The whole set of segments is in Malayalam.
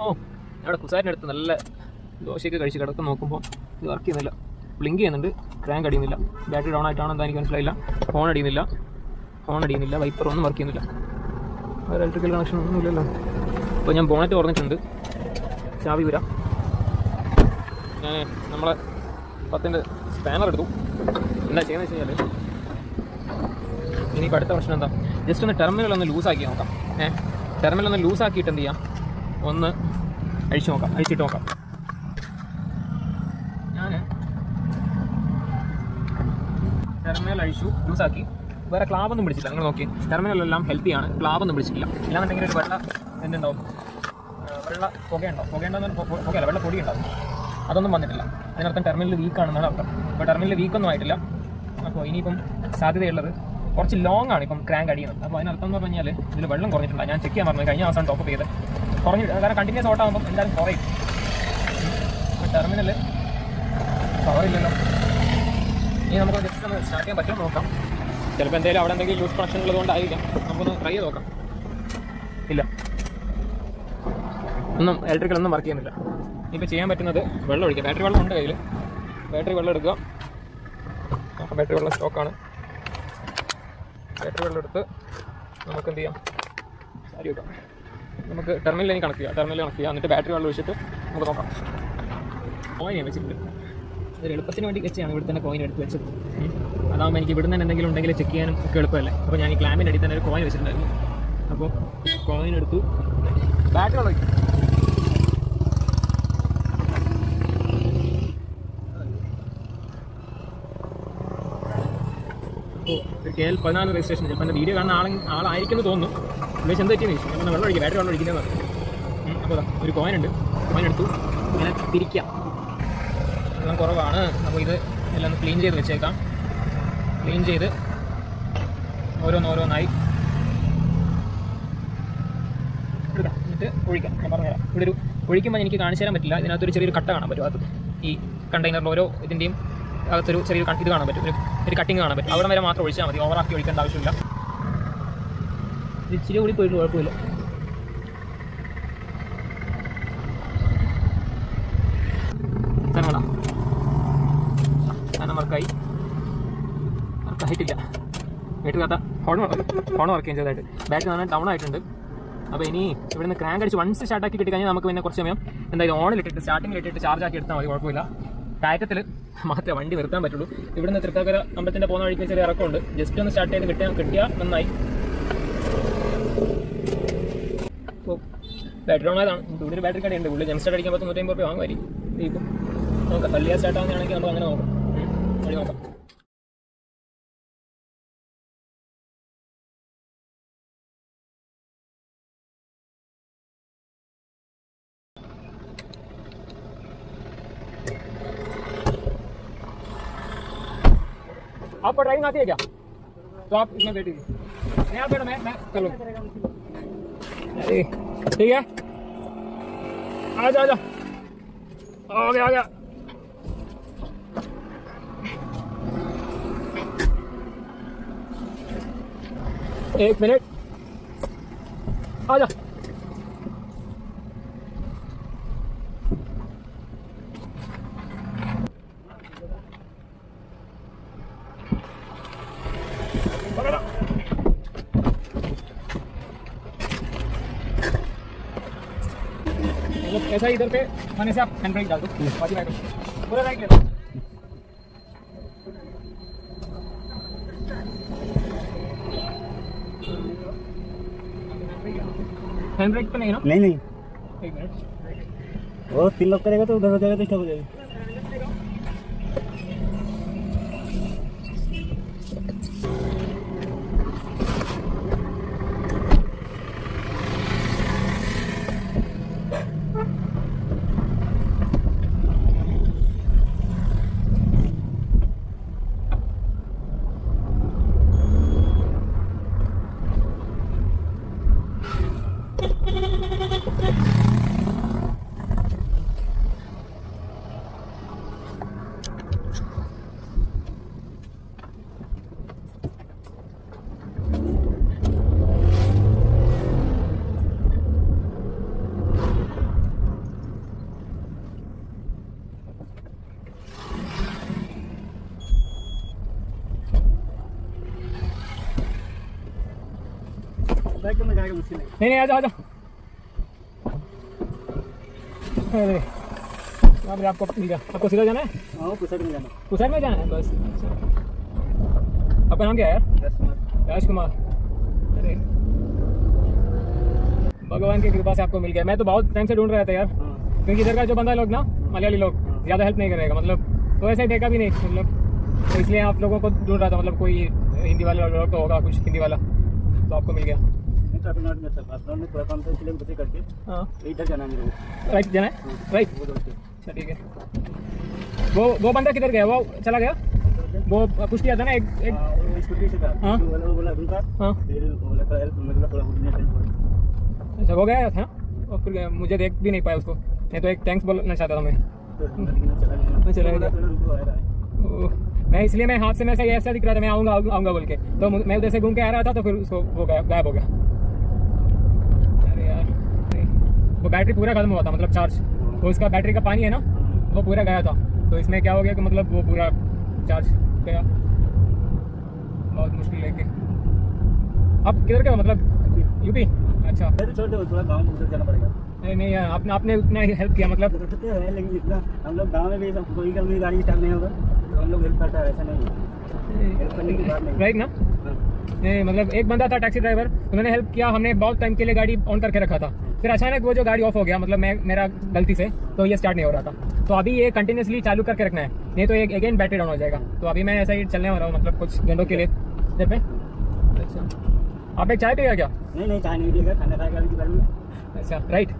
ഓ അവിടെ കുസാരിൻ്റെ അടുത്ത് നല്ല ദോശയൊക്കെ കഴിച്ച് കിടക്ക് നോക്കുമ്പോൾ ഇത് വർക്ക് ചെയ്യുന്നില്ല ബ്ലിങ്ക് ചെയ്യുന്നുണ്ട് ക്രാങ്ക് അടിയുന്നില്ല ബാറ്ററി ഡൗൺ ആയിട്ടാണോ എന്താ എനിക്ക് മനസ്സിലായില്ല ഹോൺ അടിയുന്നില്ല ഹോൺ അടിയുന്നില്ല വൈപ്പർ ഒന്നും വർക്ക് ചെയ്യുന്നില്ല ഒരു ഇലക്ട്രിക്കൽ കണക്ഷൻ ഒന്നുമില്ലല്ലോ അപ്പോൾ ഞാൻ ബോണറ്റ് തുറന്നിട്ടുണ്ട് ചാവി വരാം ഞാൻ നമ്മളെ പത്തിൻ്റെ സ്പാനർ എടുത്തു എന്താ ചെയ്യുന്നത് വെച്ച് കഴിഞ്ഞാൽ ഇനിയിപ്പോൾ അടുത്ത പ്രശ്നം എന്താ ജസ്റ്റ് ഒന്ന് ടെർമിനൽ ഒന്ന് ലൂസാക്കി നോക്കാം ഏഹ് ടെർമിനൽ ഒന്ന് ലൂസാക്കിയിട്ട് എന്ത് ചെയ്യാം ഒന്ന് അഴിച്ചു നോക്കാം അഴിച്ചിട്ട് നോക്കാം ഞാൻ ടെർമിനൽ അഴിച്ചു ലൂസാക്കി വേറെ ക്ലാബ് ഒന്നും പിടിച്ചില്ല നിങ്ങൾ നോക്കി ടെർമിനലെല്ലാം ഹെൽത്തിയാണ് ക്ലാബ് ഒന്നും പിടിച്ചിട്ടില്ല ഇല്ലാന്നുണ്ടെങ്കിൽ ഒരു വെള്ള എന്തുണ്ടാവും ആ, വെള്ള പുകയുണ്ടാവും പുകയുണ്ടാവും പുകയല്ല വെള്ള പൊടി ഉണ്ടാവും അതൊന്നും വന്നിട്ടില്ല അതിനർത്ഥം ടെർമിനൽ വീക്ക് ആണെന്നാണ് അർത്ഥം അപ്പോൾ ടെർമിനൽ വീക്കൊന്നും ആയിട്ടില്ല അപ്പോൾ ഇനിയിപ്പം സാധ്യതയുള്ളത് കുറച്ച് ലോങ് ആണ് ഇപ്പം ക്രാങ്ക് അടിയുന്നത് അപ്പോൾ അതിനർത്ഥം എന്ന് പറഞ്ഞു കഴിഞ്ഞാൽ ഇതിൽ വെള്ളം കുറഞ്ഞിട്ടില്ല ഞാൻ ചെക്ക് ചെയ്യാൻ പറഞ്ഞു കഴിഞ്ഞ മാസം ടോപ്പ് ചെയ്ത് കുറഞ്ഞു കാരണം കണ്ടിന്യൂസ് ഓട്ടാകുമ്പോൾ എന്തായാലും കുറയും ടെർമിനൽ പവർ ഇല്ലല്ലോ ഇനി നമുക്ക് ജസ്റ്റ് ഒന്ന് സ്റ്റാർട്ട് ചെയ്യാൻ പറ്റുമോ നോക്കാം ചിലപ്പോൾ എന്തെങ്കിലും അവിടെ എന്തെങ്കിലും ലൂസ് കണക്ഷൻ ഉള്ളതുകൊണ്ടായിരിക്കാം നമുക്കൊന്ന് ട്രൈ ചെയ്ത് നോക്കാം ഇല്ല ഒന്നും ഇലക്ട്രിക്കൽ ഒന്നും വർക്ക് ചെയ്യുന്നില്ല ഇപ്പോൾ ചെയ്യാൻ പറ്റുന്നത് വെള്ളം ഒഴിക്കുക ബാറ്ററി വെള്ളം ഉണ്ട് കയ്യിൽ ബാറ്ററി വെള്ളം എടുക്കുക അപ്പോൾ ബാറ്ററി വെള്ളം സ്റ്റോക്കാണ് ബാറ്ററി വെള്ളം എടുത്ത് നമുക്ക് എന്ത് ചെയ്യാം സാരി വെക്കാം നമുക്ക് ടെർമിനലിൽ കണക്ട് ചെയ്യാം ടെർമിനലിൽ കണക്ട് ചെയ്യാം എന്നിട്ട് ബാറ്ററി വെള്ളം ഒഴിച്ചിട്ട് നമുക്ക് നോക്കാം കോയിൻ വെച്ചിട്ടുണ്ട് ഒരു എളുപ്പത്തിന് വേണ്ടി വെച്ചാണ് ഇവിടെ തന്നെ കോയിൻ എടുത്ത് വെച്ചത് ഉം. അതാകുമ്പോൾ എനിക്ക് ഇവിടെ നിന്ന് എന്തെങ്കിലും ഉണ്ടെങ്കിൽ ചെക്ക് ചെയ്യാനും ഒക്കെ എളുപ്പമല്ലേ അപ്പോൾ ഞാൻ ഈ ക്ലാമ്പിൻ്റെ അടിയിൽ തന്നെ ഒരു കോയിൻ വെച്ചിട്ടുണ്ടായിരുന്നു അപ്പോൾ കോയിൻ എടുത്തു ബാറ്ററി വെള്ളം ഒഴിക്കും അപ്പോൾ ഒരു കെ എൽ പതിനാല് രജിസ്ട്രേഷൻ ചിലപ്പോൾ എൻ്റെ വീഡിയോ കാണുന്ന ആളെ ആളായിരിക്കുമെന്ന് തോന്നുന്നു വിളിച്ച് എന്ത് പറ്റിയെന്ന് ചോദിച്ചു ഞാൻ വെള്ളം ഒഴിക്കുക ബാറ്ററി വെള്ളം ഒഴിക്കുന്നതെന്ന് പറഞ്ഞു അപ്പോൾ ദാ ഒരു കോയിൻ ഉണ്ട് കോയിൻ എടുത്തു ഇങ്ങനെ തിരിക്കാം വെള്ളം കുറവാണ് അപ്പോൾ ഇത് എല്ലാം ഒന്ന് ക്ലീൻ ചെയ്ത് വെച്ചേക്കാം ക്ലീൻ ചെയ്ത് ഓരോന്നോരോന്നായി എടുക്കാം എന്നിട്ട് ഒഴിക്കാം ഞാൻ പറഞ്ഞുതരാം ഇവിടെ ഒരു ഒഴിക്കുമ്പോൾ എനിക്ക് കാണിച്ചു തരാൻ പറ്റില്ല ഇതിനകത്തൊരു ചെറിയൊരു കട്ട കാണാൻ പറ്റും അത് ഈ കണ്ടെയ്നറിൽ ഓരോ ഇതിൻ്റെയും അകത്തൊരു ചെറിയൊരു ക- ഇത് കാണാൻ പറ്റും ഒരു ഒരു കട്ടിങ് കാണാൻ പറ്റും അവിടെ വരെ മാത്രം ഒഴിച്ചാൽ മതി ഓവറാക്കി ഒഴിക്കേണ്ട ആവശ്യമില്ല ഇത് ഇച്ചിരി കൂടി പോയിട്ട് കുഴപ്പമില്ല സാധനം സാധനം വർക്കായി വർക്കായിട്ടില്ല വീട്ടിൽ ഹോൺ ഹോൺ വർക്ക് ചെയ്യാൻ ചെയ്തതായിട്ട് ബാറ്ററി നന്നായി ഡൗൺ ആയിട്ടുണ്ട് അപ്പോൾ ഇനി ഇവിടുന്ന് ക്രാങ്ക് അടിച്ച് വൺസ് സ്റ്റാർട്ട് ആക്കി കിട്ടി കഴിഞ്ഞാൽ നമുക്ക് പിന്നെ കുറച്ച് സമയം എന്തായാലും ഓണിൽ ഇട്ടിട്ട് സ്റ്റാർട്ടിങ്ങിൽ ഇട്ടിട്ട് ചാർജ് ആക്കി എടുത്താൽ മതി കുഴപ്പമില്ല കയറ്റത്തിൽ മാത്രമേ വണ്ടി നിർത്താൻ പറ്റുള്ളൂ ഇവിടുന്ന് തൃക്കാക്കര അമ്പലത്തിൻ്റെ പോകുന്ന വഴിക്ക് ചെറിയ ഇറക്കമുണ്ട് ജസ്റ്റ് ഒന്ന് സ്റ്റാർട്ട് ചെയ്ത് കിട്ടിയാൽ കിട്ടിയാൽ നന്നായി അപ്പോൾ ബാറ്ററി ഡൗൺ ആയതാണ് ഇവിടെ ഒരു ബാറ്ററി കടയുണ്ട് ഉള്ളിൽ ജം സ്റ്റാർട്ട് അടിക്കാൻ പറ്റും നൂറ്റമ്പത് രൂപ വാങ്ങുമായിരിക്കും ഇപ്പം നോക്കാം തള്ളിയാ സ്റ്റാർട്ട് ആവുന്നതാണെങ്കിൽ നമുക്ക് അങ്ങനെ നോക്കാം ഉം, വഴി നോക്കാം आपको ड्राइविंग आती है क्या तो आप इसमें बैठिए नहीं आप बैठो मैं मैं कर लूँ अरे, ठीक है आ जा आ जा आ गया आ गया एक मिनट आ जा पकड़ो। मतलब ऐसा ही इधर पे खाने से आप हैंड ब्रेक डाल दो बाकी राइट पूरा राइट ले लो हैंड ब्रेक पे नहीं ना नहीं नहीं एक मिनट वो तीन लोग करेगा तो उधर हो जाएगा तो स्टॉप हो जाएगा सड़क में जाएगा मुश्किल है नहीं नहीं आ जाओ आ जाओ अरे यहाँ पे आपको मिल गया आपको सीधा जाना है हाँ कुसट में जाना कुसर में जाना है बस अच्छा आपका नाम क्या है यार दस मिनट राज कुमार अरे भगवान की कृपा से आपको मिल गया मैं तो बहुत टाइम से ढूंढ रहा था यार हाँ क्योंकि इधर का जो बंदा लोग ना मलयाली लोग ज़्यादा हेल्प नहीं करेगा मतलब तो ऐसे देखा भी नहीं मतलब तो इसलिए आप लोगों को ढूंढ रहा था मतलब कोई हिंदी वाला लोग तो होगा कुछ हिंदी वाला तो आपको मिल गया मैं तमिलनाडु में था पास में पूरा काम से इसलिए मुझे करके हाँ इधर जाना है मेरे को राइट जाना है राइट वो दोस्त अच्छा ठीक है वो वो बंदा किधर गया वो चला गया वो कुछ किया था ना एक एक हाँ, वो स्कूटी से था हाँ। वो बोला वो बोला रुका हाँ फिर वो बोला थोड़ा हेल्प मैं बोला थोड़ा बुझने हेल्प अच्छा वो गया था और फिर गया। मुझे देख भी नहीं पाया उसको नहीं तो एक थैंक्स बोलना चाहता था मैं तो लेकिन चला गया मैं चला बोला गया। थोड़ा रुको आ रहा है ओह, मैं इसलिए मैं हाथ से मैं ऐसा ऐसा दिख रहा था मैं आऊँगा आऊँगा बोल के तो मु- मैं उधर से घूम के आ रहा था तो फिर उसको वो गायब गायब हो गया अरे यार नहीं। वो बैटरी पूरा खत्म हुआ था मतलब चार्ज वो इसका बैटरी का पानी है ना वो पूरा गया था तो इसमें क्या हो गया कि मतलब वो पूरा चार्ज गया बहुत मुश्किल लेके अब किधर का मतलब यूपी अच्छा मैं तो छोड़ दो थोड़ा गाँव में उधर जाना पड़ेगा नहीं नहीं यार, आपने आपने उतना हेल्प किया मतलब तो है लेकिन इतना हम लोग गाँव में भी सब कोई का भी गाड़ी स्टार्ट नहीं होगा तो हम लोग हेल्प करता है ऐसा नहीं है हेल्प करने की बात नहीं राइट ना हाँ। नहीं मतलब एक बंदा था टैक्सी ड्राइवर उन्होंने हेल्प किया हमने बहुत टाइम के लिए गाड़ी ऑन करके रखा था फिर अचानक वो जो गाड़ी ऑफ हो गया मतलब मैं मेरा गलती से तो ये स्टार्ट नहीं हो रहा था तो अभी ये कंटिन्यूसली चालू करके रखना है नहीं तो एक अगेन बैटरी डाउन हो जाएगा तो अभी मैं ऐसा ही चलने वाला हूँ मतलब कुछ घंटों के लिए इधर पे अच्छा आप एक चाय पिएगा क्या नहीं नहीं चाय नहीं पिएगा खाना खाएगा अभी बारे में अच्छा राइट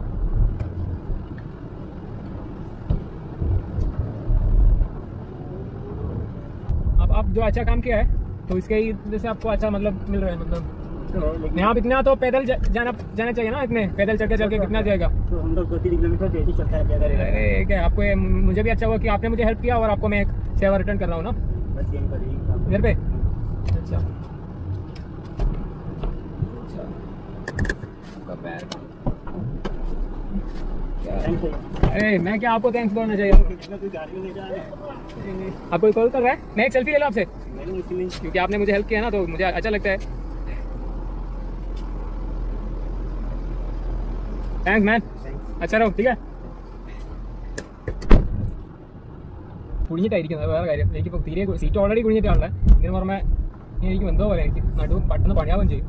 अब आप जो अच्छा काम किया है तो इसके ही वजह से आपको अच्छा मतलब मिल रहा है मतलब तो है लेकिन यहाँ इतना तो पैदल जा, जाना जाना चाहिए ना इतने पैदल चल के चल के कितना जाएगा तो हम लोग दो तीन किलोमीटर डेली चलता है क्या करेगा अरे क्या आपको ये मुझे भी अच्छा हुआ कि आपने मुझे हेल्प किया और आपको मैं एक सेवा रिटर्न कर रहा हूँ ना बस यही पर यही काम इधर पे अच्छा अच्छा आपका पैर क्या- थैंक्स है अरे मैं क्या आपको थैंक्स बोलना चाहिए कितना कोई गाड़ी में ले जा रहा है आप कोई कॉल कर रहा है मैं एक सेल्फी ले लो आपसे मेरी मुश्किल नहीं क्योंकि आपने मुझे हेल्प किया ना तो मुझे अच्छा लगता है थैंक्स मैन थैंक्स अच्छा रहो ठीक है കുഴിഞ്ഞിട്ടായിരിക്കുന്നത് വേറെ കാര്യം എനിക്കിപ്പോൾ തീരെ സീറ്റ് ഓൾറെഡി കുഴിഞ്ഞിട്ടാണല്ലേ ഇതിന് പുറമെ എനിക്ക് എന്തോ പോലെ എനിക്ക് നടു പെട്ടെന്ന് പണിയാവുകയും ചെയ്യും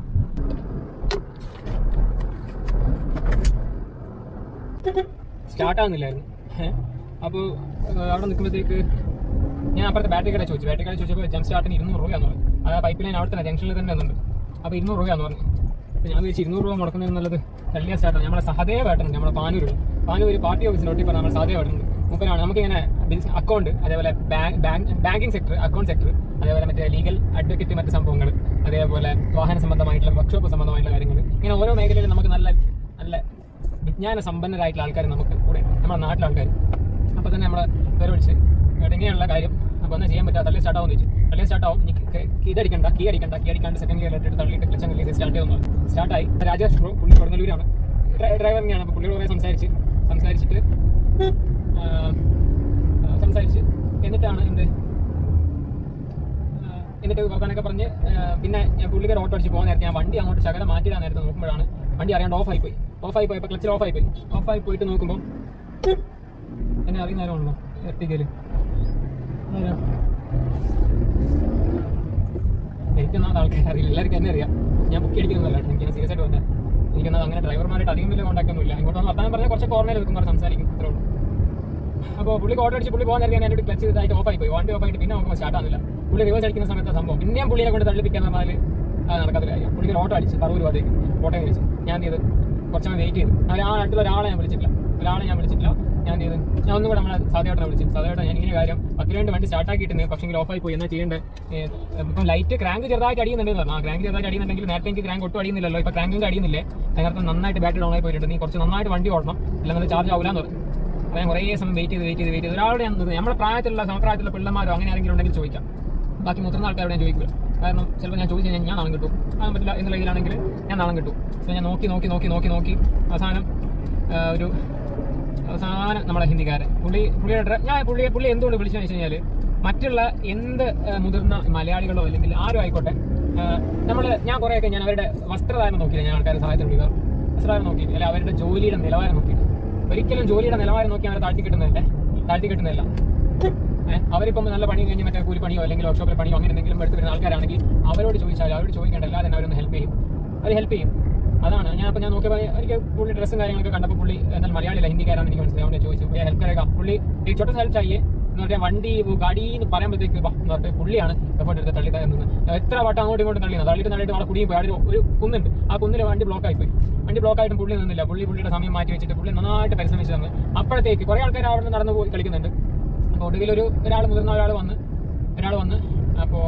സ്റ്റാർട്ട് ആവുന്നില്ലായിരുന്നു അപ്പോൾ അവിടെ നിൽക്കുമ്പോഴത്തേക്ക് ഞാൻ അപ്പുറത്തെ ബാറ്ററി കട ചോദിച്ചു ബാറ്ററി കട ചോദിച്ചപ്പോൾ ജംപ് സ്റ്റാർട്ടിന് ഇരുന്നൂറ് രൂപയാന്ന് പറഞ്ഞു അത് ആ പൈപ്പ് ലൈൻ അവിടെ തന്നെ ജംഗ്ഷനിൽ തന്നെ വന്നുണ്ട് അപ്പോൾ ഇരുന്നൂറ് രൂപയാന്ന് പറഞ്ഞു അപ്പോൾ ഞാൻ വിളിച്ച് ഇരുന്നൂറ് രൂപ മുടക്കുന്നതിന് നല്ലത് കല്യാൺ സ്റ്റാർട്ടാണ് നമ്മുടെ സഹദേവായിട്ടുണ്ട് നമ്മുടെ പാനൂർ പാനൂർ പാർട്ടി ഓഫീസിലോട്ട് ഇപ്പോൾ നമ്മുടെ സഹദേവായിട്ടുണ്ട് മൂപ്പരാണ് നമുക്കിങ്ങനെ അക്കൗണ്ട് അതേപോലെ ബാങ്കിങ് സെക്ടർ അക്കൗണ്ട് സെക്ടർ അതേപോലെ മറ്റേ ലീഗൽ അഡ്വക്കേറ്റ് മറ്റ് സംഭവങ്ങൾ അതേപോലെ വാഹന സംബന്ധമായിട്ടുള്ള വർക്ക്ഷോപ്പ് സംബന്ധമായിട്ടുള്ള കാര്യങ്ങൾ ഇങ്ങനെ ഓരോ മേഖലയിലും നമുക്ക് നല്ല നല്ല വിജ്ഞാന സമ്പന്നരായിട്ടുള്ള ആൾക്കാർ നമുക്ക് കൂടെ നമ്മുടെ നാട്ടിലെ ആൾക്കാർ അപ്പോൾ തന്നെ നമ്മളെ പേര് വിളിച്ച് "ഏട്ടാ, ഇങ്ങനെയുള്ള കാര്യം അപ്പോൾ ഒന്നും ചെയ്യാൻ പറ്റാത്ത തള്ളി സ്റ്റാർട്ട് ആവും ചോദിച്ചു തള്ളി സ്റ്റാർട്ട് ആവും ഇനി ഇതടിക്കണ്ട കീ അടിക്കണ്ട കീ അടിക്കാണ്ട് സെക്കൻഡ് ഗിയർ ഇട്ടിട്ട് തള്ളിയിട്ട് ക്ലച്ച് അങ്ങനെ സ്റ്റാർട്ട് ചെയ്യുന്നു സ്റ്റാർട്ടായി രാജേഷ് ബ്രോ പുള്ളി കൊടുങ്ങല്ലൂരാണ് ഡ്രൈവർ തന്നെയാണ് അപ്പോൾ പുള്ളിയോട് കുറേ സംസാരിച്ച് സംസാരിച്ചിട്ട് ആ, ആ, സംസാരിച്ച് എന്നിട്ടാണ് എന്ത് ആ, എന്നിട്ട് വർത്താനൊക്കെ പറഞ്ഞ് ആ, പിന്നെ ഞാൻ പുള്ളിക്കാർ ഓട്ടോ അടിച്ച് പോകുന്ന നേരത്തെ ഞാൻ വണ്ടി അങ്ങോട്ട് ശകലം മാറ്റിയിടാൻ നേരത്തെ നോക്കുമ്പോഴാണ് വണ്ടി അറിയാണ്ട് ഓഫായി പോയി ഓഫായി പോയപ്പോൾ ക്ലച്ചിൽ ഓഫായി പോയി ഓഫായി പോയിട്ട് നോക്കുമ്പോൾ എന്നെ അറിയുന്ന ആരാണല്ലോ എർട്ടിക്കല് എനിക്കൊന്നാമത് ആൾക്കാർ അറിയില്ല എല്ലാവർക്കും എന്നെ അറിയാം ഞാൻ ബുക്ക് അടിക്കുന്നതല്ല എനിക്ക് സീരിയസ് ആയിട്ട് വന്നത് എനിക്കൊന്നും അങ്ങനെ ഡ്രൈവർമാരായിട്ട് അധികം വലിയ കോൺടാക്ട് ഒന്നുമില്ല ഇങ്ങോട്ട് വന്ന് വർത്താനം പറഞ്ഞാൽ കുറച്ച് കോർണറിൽ വെക്കും പറഞ്ഞ് സംസാരിക്കും ഇത്രേ ഉള്ളൂ അപ്പോൾ പുള്ളി ഓട്ടോ അടിച്ച് പുള്ളി പോകാൻ നേരത്തെ ഞാൻ എന്നോട് ക്ലച്ച് ഇതായിട്ട് ഓഫായി പോയി വണ്ടി ഓഫായിട്ട് പിന്നെ നോക്കുമ്പോൾ സ്റ്റാർട്ട് ആകുന്നില്ല പുള്ളി റിവേഴ്സ് അടിക്കുന്ന സമയത്ത് സംഭവം പിന്നെയും പുള്ളിയെ കൊണ്ട് തള്ളിപ്പിക്കാൻ പറഞ്ഞാൽ അത് നടക്കത്തില്ല കാര്യം പുള്ളിക്ക് ഒരു ഓട്ടോ അടിച്ച് പറവൂർ രൂപത്തേക്ക് ഓട്ടോ വിളിച്ചു ഞാൻ എന്ത് ചെയ്ത് കുറച്ച് സമയം വെയിറ്റ് ചെയ്തു അവർ ആ അടുത്തുള്ള ഒരാളെ ഞാൻ വിളിച്ചിട്ടില്ല ഒരാളെ ഞാൻ വിളിച്ചിട്ടില്ല ഞാൻ എന്ത് ചെയ്ത് ഞാൻ ഒന്നും കൂടെ നമ്മളെ സാധ്യമായിട്ട് വിളിച്ചു സാധ്യമായിട്ട് ഞാൻ ഇങ്ങനെ കാര്യം പത്ത് രണ്ട് വണ്ടി സ്റ്റാർട്ട് ആക്കിയിട്ടുണ്ട് പക്ഷേ ഓഫായി പോയി എന്നാ ചെയ്യേണ്ടത് ഏഹ് ഇപ്പം ലൈറ്റ് ക്രാങ്ക് ചെറുതായിട്ട് അടിയുന്നുണ്ടെന്ന് പറഞ്ഞു ആ ക്രാങ്ക് ചെറുതായിട്ട് അടിയുന്നുണ്ടെങ്കിൽ നേരത്തെ എനിക്ക് ക്രാങ്ക് ഒട്ടും അടിയുന്നില്ലല്ലോ ഇപ്പൊ ക്രാങ്ക് അടിയുന്നില്ലേ അതിനർത്ഥം നന്നായിട്ട് ബാറ്ററി ഡൗൺ ആയി പോയിട്ടുണ്ട് നീ കുറച്ച് നന്നായിട്ട് വണ്ടി ഓടണം അല്ലെങ്കിൽ ചാർജ് ആവില്ലാന്ന് പറഞ്ഞു അപ്പോൾ ഞാൻ കുറേ സമയം വെയിറ്റ് ചെയ്ത് വെയിറ്റ് ചെയ്ത് വെയിറ്റ് ചെയ്ത് ഒരാളോട് ഞാൻ നിർത്തി നമ്മുടെ പ്രായത്തിലുള്ള സമപ്രായത്തിലുള്ള പിള്ളമാരോ അങ്ങനെ ആരെങ്കിലും ഉണ്ടെങ്കിൽ ചോദിക്കാം ബാക്കി മുതിർന്ന ആൾക്കാരോട് ഞാൻ ചോദിക്കില്ല കാരണം ചിലപ്പോൾ ഞാൻ ചോദിച്ചു കഴിഞ്ഞാൽ ഞാൻ നാളെ കിട്ടും ആകാൻ പറ്റില്ല എന്നുള്ള ഇതിലാണെങ്കിൽ ഞാൻ നാളെ കിട്ടും സോ ഞാൻ നോക്കി നോക്കി നോക്കി നോക്കി നോക്കി അവസാനം ആ, ഒരു അവസാനം നമ്മുടെ ഹിന്ദിക്കാരൻ പുള്ളി പുള്ളിയുടെ ഡ്ര- ഞാൻ പുള്ളിയെ പുള്ളി എന്തുകൊണ്ട് വിളിച്ചെന്ന് വെച്ച് കഴിഞ്ഞാൽ മറ്റുള്ള എന്ത് ആ, മുതിർന്ന മലയാളികളോ അല്ലെങ്കിൽ ആരും ആയിക്കോട്ടെ നമ്മൾ ഞാൻ കുറേയൊക്കെ ഞാൻ അവരുടെ വസ്ത്രധാരണം നോക്കിയില്ല ഞാൻ ആൾക്കാരെ സഹായത്തിന് വിളിക്കാറ് വസ്ത്രധാരണം നോക്കിയിട്ട് അല്ല അവരുടെ ജോലിയുടെ നിലവാരം നോക്കിയിട്ട് ഒരിക്കലും ജോലിയുടെ നിലവാരം നോക്കി അവരെ താഴ്ത്തി കിട്ടുന്നില്ല താഴ്ത്തി കിട്ടുന്നില്ല ഏഹ് അവരിപ്പം നല്ല പണി കഴിഞ്ഞ് മറ്റേ കൂലിപ്പണിയോ അല്ലെങ്കിൽ വർക്ക്ഷോപ്പിലെ പണിയോ അങ്ങനെ എന്തെങ്കിലും എടുത്ത് വരുന്ന ആൾക്കാരാണെങ്കിൽ അവരോട് ചോദിച്ചാൽ അവരോട് ചോദിക്കേണ്ട അല്ലാതെ തന്നെ അവരൊന്ന് ഹെൽപ്പ് ചെയ്യും അവർ ഹെൽപ്പ് ചെയ്യും അതാണ് ഞാൻ അപ്പം ഞാൻ നോക്കിയപ്പോൾ എനിക്ക് പുള്ളി ഡ്രസ്സും കാര്യങ്ങളൊക്കെ കണ്ടപ്പോൾ പുള്ളി എന്നാൽ മലയാളിയില്ല ഹിന്ദിക്കാരാണെന്ന് എനിക്ക് മനസ്സിലായി അവനെ ചോദിച്ചു ഭയ്യ ഹെൽപ്പ് കരേगा പുള്ളി एक छोटा सा हेल्प चाहिए എന്ന് പറഞ്ഞാൽ വണ്ടി वो गाड़ी എന്ന് പറയുമ്പോഴത്തേക്ക് വാ എന്ന് പറഞ്ഞിട്ട് പുള്ളിയാണ് എഫേർട്ട് എടുത്ത് തള്ളി തരുന്നത് എത്ര വട്ടം അങ്ങോട്ടും ഇങ്ങോട്ടും തള്ളിയത് തള്ളിയിട്ട് തള്ളിയിട്ട് അവിടെ കുടിയും പോയി അവിടെ ഒരു കുന്നുണ്ട് ആ കുന്നിൽ വണ്ടി ബ്ലോക്ക് ആയി പോയി വണ്ടി ബ്ലോക്ക് ആയിട്ടും പുള്ളി നിന്നില്ല പുള്ളി പുള്ളിയുടെ സമയം മാറ്റി വെച്ചിട്ട് പുള്ളി നന്നായിട്ട് പരിശ്രമിച്ചു തന്നു അപ്പോഴത്തേക്ക് കുറെ ആൾക്കാർ അവിടെ നിന്ന് നടന്നു പോയി കളിക്കുന്നുണ്ട് അപ്പോൾ ഒടുവിൽ ഒരു ഒരാൾ മുതിർന്ന ഒരാൾ വന്ന് ഒരാൾ വന്ന് അപ്പോൾ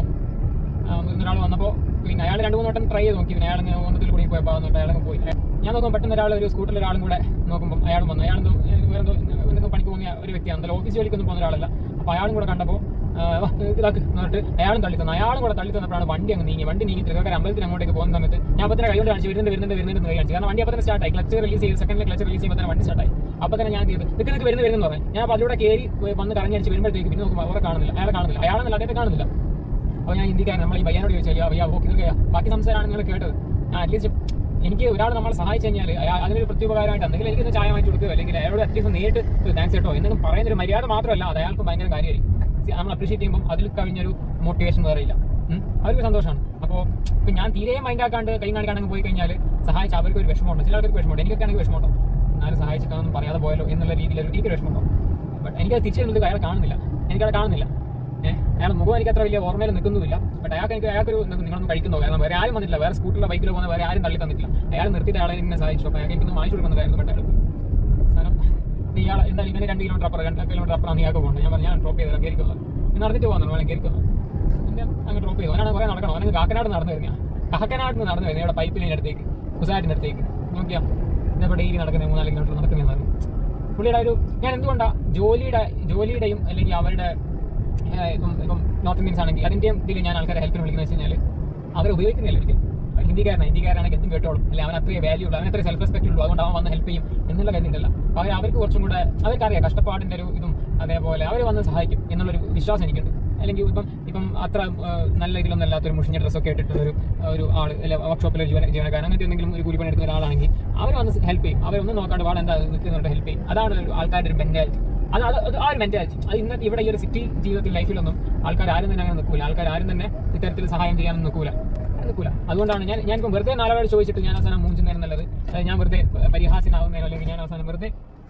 ഒരാൾ വന്നപ്പോൾ പിന്നെ അയാൾ രണ്ട് മൂന്ന് വട്ടം ട്രൈ ചെയ്ത് നോക്കി പിന്നെ അയാൾ ഒന്നത്തിൽ കൂടി പോയപ്പോൾ എന്നിട്ട് അയാൾ പോയി ഞാൻ നോക്കുമ്പോൾ പെട്ടെന്ന് ഒരാൾ ഒരു സ്കൂട്ടറിൽ ഒരാളും കൂടെ നോക്കുമ്പോൾ അയാളും വന്നു അയാൾ വേറെ എന്തോ എന്തെങ്കിലും പണിക്ക് പോകുന്ന ഒരു വ്യക്തിയാണ് എന്തായാലും ഓഫീസ് ജോലിക്കൊന്നും പോകുന്ന ഒരാളല്ല അപ്പോൾ അയാളും കൂടെ കണ്ടപ്പോൾ ഇതാക്ക് എന്നിട്ട് അയാളും തള്ളി തന്നു അയാളും കൂടെ തള്ളി തന്നപ്പോഴാണ് വണ്ടി അങ്ങ് നീങ്ങി വണ്ടി നീങ്ങി തൃക്കാർ അമ്പലത്തിൽ അങ്ങോട്ടേക്ക് പോകുന്ന സമയത്ത് ഞാൻ അപ്പോൾ തന്നെ കൈകൊണ്ട് കാണിച്ചു വരുന്നുണ്ട് വരുന്നുണ്ട് വരുന്നുണ്ട് കൈ കാണിച്ചു കാരണം വണ്ടി അപ്പോൾ തന്നെ സ്റ്റാർട്ടായി ക്ലച്ച് റിലീസ് ചെയ്ത് സെക്കൻഡിൽ ക്ലച്ച് റിലീസ് ചെയ്യുമ്പോൾ തന്നെ വണ്ടി സ്റ്റാർട്ടായി അപ്പോൾ തന്നെ ഞാൻ ചെയ്ത് നിൽക്ക് നിൽക്ക് വരുന്നു വരുന്നു പറഞ്ഞു ഞാൻ അപ്പോൾ അതിലൂടെ കയറി വന്ന് കറങ്ങി വരുമ്പോഴത്തേക്ക് പിന്നെ നോക്കുമ്പോൾ അവരെ കാണുന്നില്ല അയാളെ കാണുന്നില്ല അയാളെന്നല്ല അദ്ദേഹത്തെ കാണുന്നില്ല അപ്പോൾ ഞാൻ ഹിന്ദിക്കാരൻ നമ്മൾ ഈ പയ്യനോട് ചോദിച്ചാൽ അയ്യാ അയ്യാ ഓക്കെ ഇതൊക്കെയാ ബാക്കി സംസാരമാണ് നിങ്ങൾ കേട്ടത് ഞാൻ അറ്റ്ലീസ്റ്റ് എനിക്ക് ഒരാൾ നമ്മളെ സഹായിച്ചു കഴിഞ്ഞാൽ അയാൾ അതിനൊരു പ്രത്യുപകാരമായിട്ട് എന്തെങ്കിലും എനിക്കൊന്ന് ചായ വാങ്ങിച്ചു കൊടുക്കുക അല്ലെങ്കിൽ അയാളോട് അറ്റ്ലീസ്റ്റ് നേരിട്ട് താങ്ക്സ് കേട്ടോ എന്തെങ്കിലും പറയുന്ന ഒരു മര്യാദ മാത്രമല്ല അത് അയാൾക്ക് ഭയങ്കര കാര്യമായിരിക്കും നമ്മൾ അപ്രീഷിയേറ്റ് ചെയ്യുമ്പോൾ അതിൽ കവിഞ്ഞൊരു മോട്ടിവേഷൻ വേറെ ഇല്ല ഉം. അവർക്ക് സന്തോഷമാണ് അപ്പോൾ ഇപ്പം ഞാൻ തീരെ മൈൻഡ് ആക്കാണ്ട് കൈ കാണിക്കാണെങ്കിൽ പോയി കഴിഞ്ഞാൽ സഹായിച്ച അവർക്ക് ഒരു വിഷമമുണ്ട് ചില ആൾക്കാർക്ക് വിഷമമുണ്ട് എനിക്കൊക്കെ ആണെങ്കിൽ വിഷമമുണ്ടോ എന്നാലും സഹായിച്ചിട്ടൊന്നും പറയാതെ പോയല്ലോ എന്നുള്ള രീതിയിൽ ഒരു എനിക്കൊരു വിഷമമുണ്ടോ ബട്ട് എനിക്കത് തിരിച്ചു വരുന്നത് അയാൾ കാണുന്നില്ല എനിക്കത് കാണുന്നില്ല ഏഹ് അയാൾ മുഖം എനിക്ക് അത്ര വലിയ ഓർമ്മയിൽ നിൽക്കുന്നുമില്ല ബട്ട് അയാൾക്ക് എനിക്ക് അയാൾക്കൊരു നിങ്ങളൊന്നും കഴിക്കുന്നോ കാരണം വേറെ ആരും വന്നിട്ടില്ല വേറെ സ്കൂട്ടറിലോ ബൈക്കിലോ പോകുന്ന വേറെ ആരും തള്ളി തന്നിട്ടില്ല അയാൾ നിർത്തിയിട്ട് അയാളെ എന്നെ സഹായിച്ചു അപ്പോൾ അയാൾക്ക് എനിക്കൊന്ന് വാങ്ങിച്ചു കൊടുക്കുന്ന കാര്യം ബട്ട് സാധനം നീ ഇയാൾ എന്തായാലും ഇവന് രണ്ട് കിലോമീറ്റർ അപ്പുറം രണ്ട് കിലോമീറ്റർ അപ്പുറം നീ ആൾക്ക് പോകണം ഞാൻ പറഞ്ഞു ഞാൻ ഡ്രോപ്പ് ചെയ്തത് കയറിക്കോ നീ നടന്നിട്ട് പോകുന്നു വേണം കയറിക്കോ പിന്നെ അങ്ങ് ഡ്രോപ്പ് ചെയ്തു അവനാണ് കുറേ നടക്കണം അവനക്ക് കാക്കനാട് നടന്നു വരുന്ന കാക്കനാട് നിന്ന് നടന്നു വരുന്നത് ഇവിടെ പൈപ്പ് ലൈൻ അടുത്തേക്ക് കുസാറ്റിൻ്റെ അടുത്തേക്ക് നോക്കിയാ ഇന്നിപ്പോൾ ഡെയിലി നടക്കുന്ന മൂന്നാല് കിലോമീറ്റർ നടക്കുന്നതെന്നാണ് പുള്ളിയുടെ ഒരു ഞാൻ എന്തുകൊണ്ടാ ജോലിയുടെ ജോലിയുടെയും അല്ലെങ്കിൽ അവരുടെ ഏഹ് ഇപ്പം ഇപ്പം നോർത്ത് ഇന്ത്യൻസ് ആണെങ്കിൽ അതിന്റെയും ഇതിൽ ഞാൻ ആൾക്കാരെ ഹെൽപ്പിന് വിളിക്കുന്നത് വെച്ച് കഴിഞ്ഞാൽ അവരെ ഉപയോഗിക്കുന്നില്ല ഒരിക്കലും അവൻ ഹിന്ദിക്കാരനാണ് ഹിന്ദിക്കാരാണെങ്കിൽ എന്തും കേട്ടോളും അല്ലെ അവൻ അത്രയും വാല്യൂ ഉള്ളൂ അവൻ അത്രയും സെൽഫ് റെസ്പെക്ട് ഉള്ളൂ അതുകൊണ്ട് അവൻ വന്ന് ഹെൽപ്പ് ചെയ്യും എന്നുള്ള കാര്യത്തിലല്ല അവർ അവർക്ക് കുറച്ചും കൂടെ അവർക്കറിയാം കഷ്ടപ്പാടിന്റെ ഒരു ഇതും അതേപോലെ അവർ വന്ന് സഹായിക്കും എന്നുള്ളൊരു വിശ്വാസം എനിക്കുണ്ട് അല്ലെങ്കിൽ ഇപ്പം ഇപ്പം അത്ര ആ, നല്ല ഇതിലൊന്നും അല്ലാത്തൊരു മുഷിഞ്ഞ ഡ്രസ്സൊക്കെ ഇട്ടിട്ടുള്ള ഒരു ഒരു ആൾ അല്ലെ വർക്ക്ഷോപ്പിലെ ജീവന ജീവനക്കാരൻ അങ്ങനത്തെ എന്തെങ്കിലും ഒരു കൂലിപ്പണി എടുക്കുന്ന ഒരാളാണെങ്കിൽ അവർ വന്ന് ഹെൽപ്പ് ചെയ്യും അവരൊന്നും നോക്കാണ്ട് വാട് എന്താ നിൽക്കുന്നുണ്ട് ഹെൽപ്പ് ചെയ്യും അതാണ് ഒരു ആൾക്കാരുടെ ഒരു മെന്റാലിറ്റി അത് അത് അത് ആ ഒരു മെന്റാലിറ്റി അത് ഇന്നത്തെ ഇവിടെ ഈ ഒരു സിറ്റി ജീവിതത്തിൽ ലൈഫിലൊന്നും ആൾക്കാർ ആരും തന്നെ അങ്ങനെ നിൽക്കൂല ആൾക്കാർ ആരും തന്നെ ഇത്തരത്തിൽ സഹായം ചെയ്യാനൊന്നും നിൽക്കൂല നിൽക്കൂല അതുകൊണ്ടാണ് ഞാൻ ഞാനിപ്പോൾ വെറുതെ നാലാളോട് ചോദിച്ചിട്ട് ഞാൻ അവസാനം മൂഞ്ചുന്നതിന് നല്ലത് അതായത് ഞാൻ വെറുതെ പരിഹാസ്യനാവുന്നതിനോ അല്ലെങ്കിൽ ഞാൻ അവസാനം വെറുതെ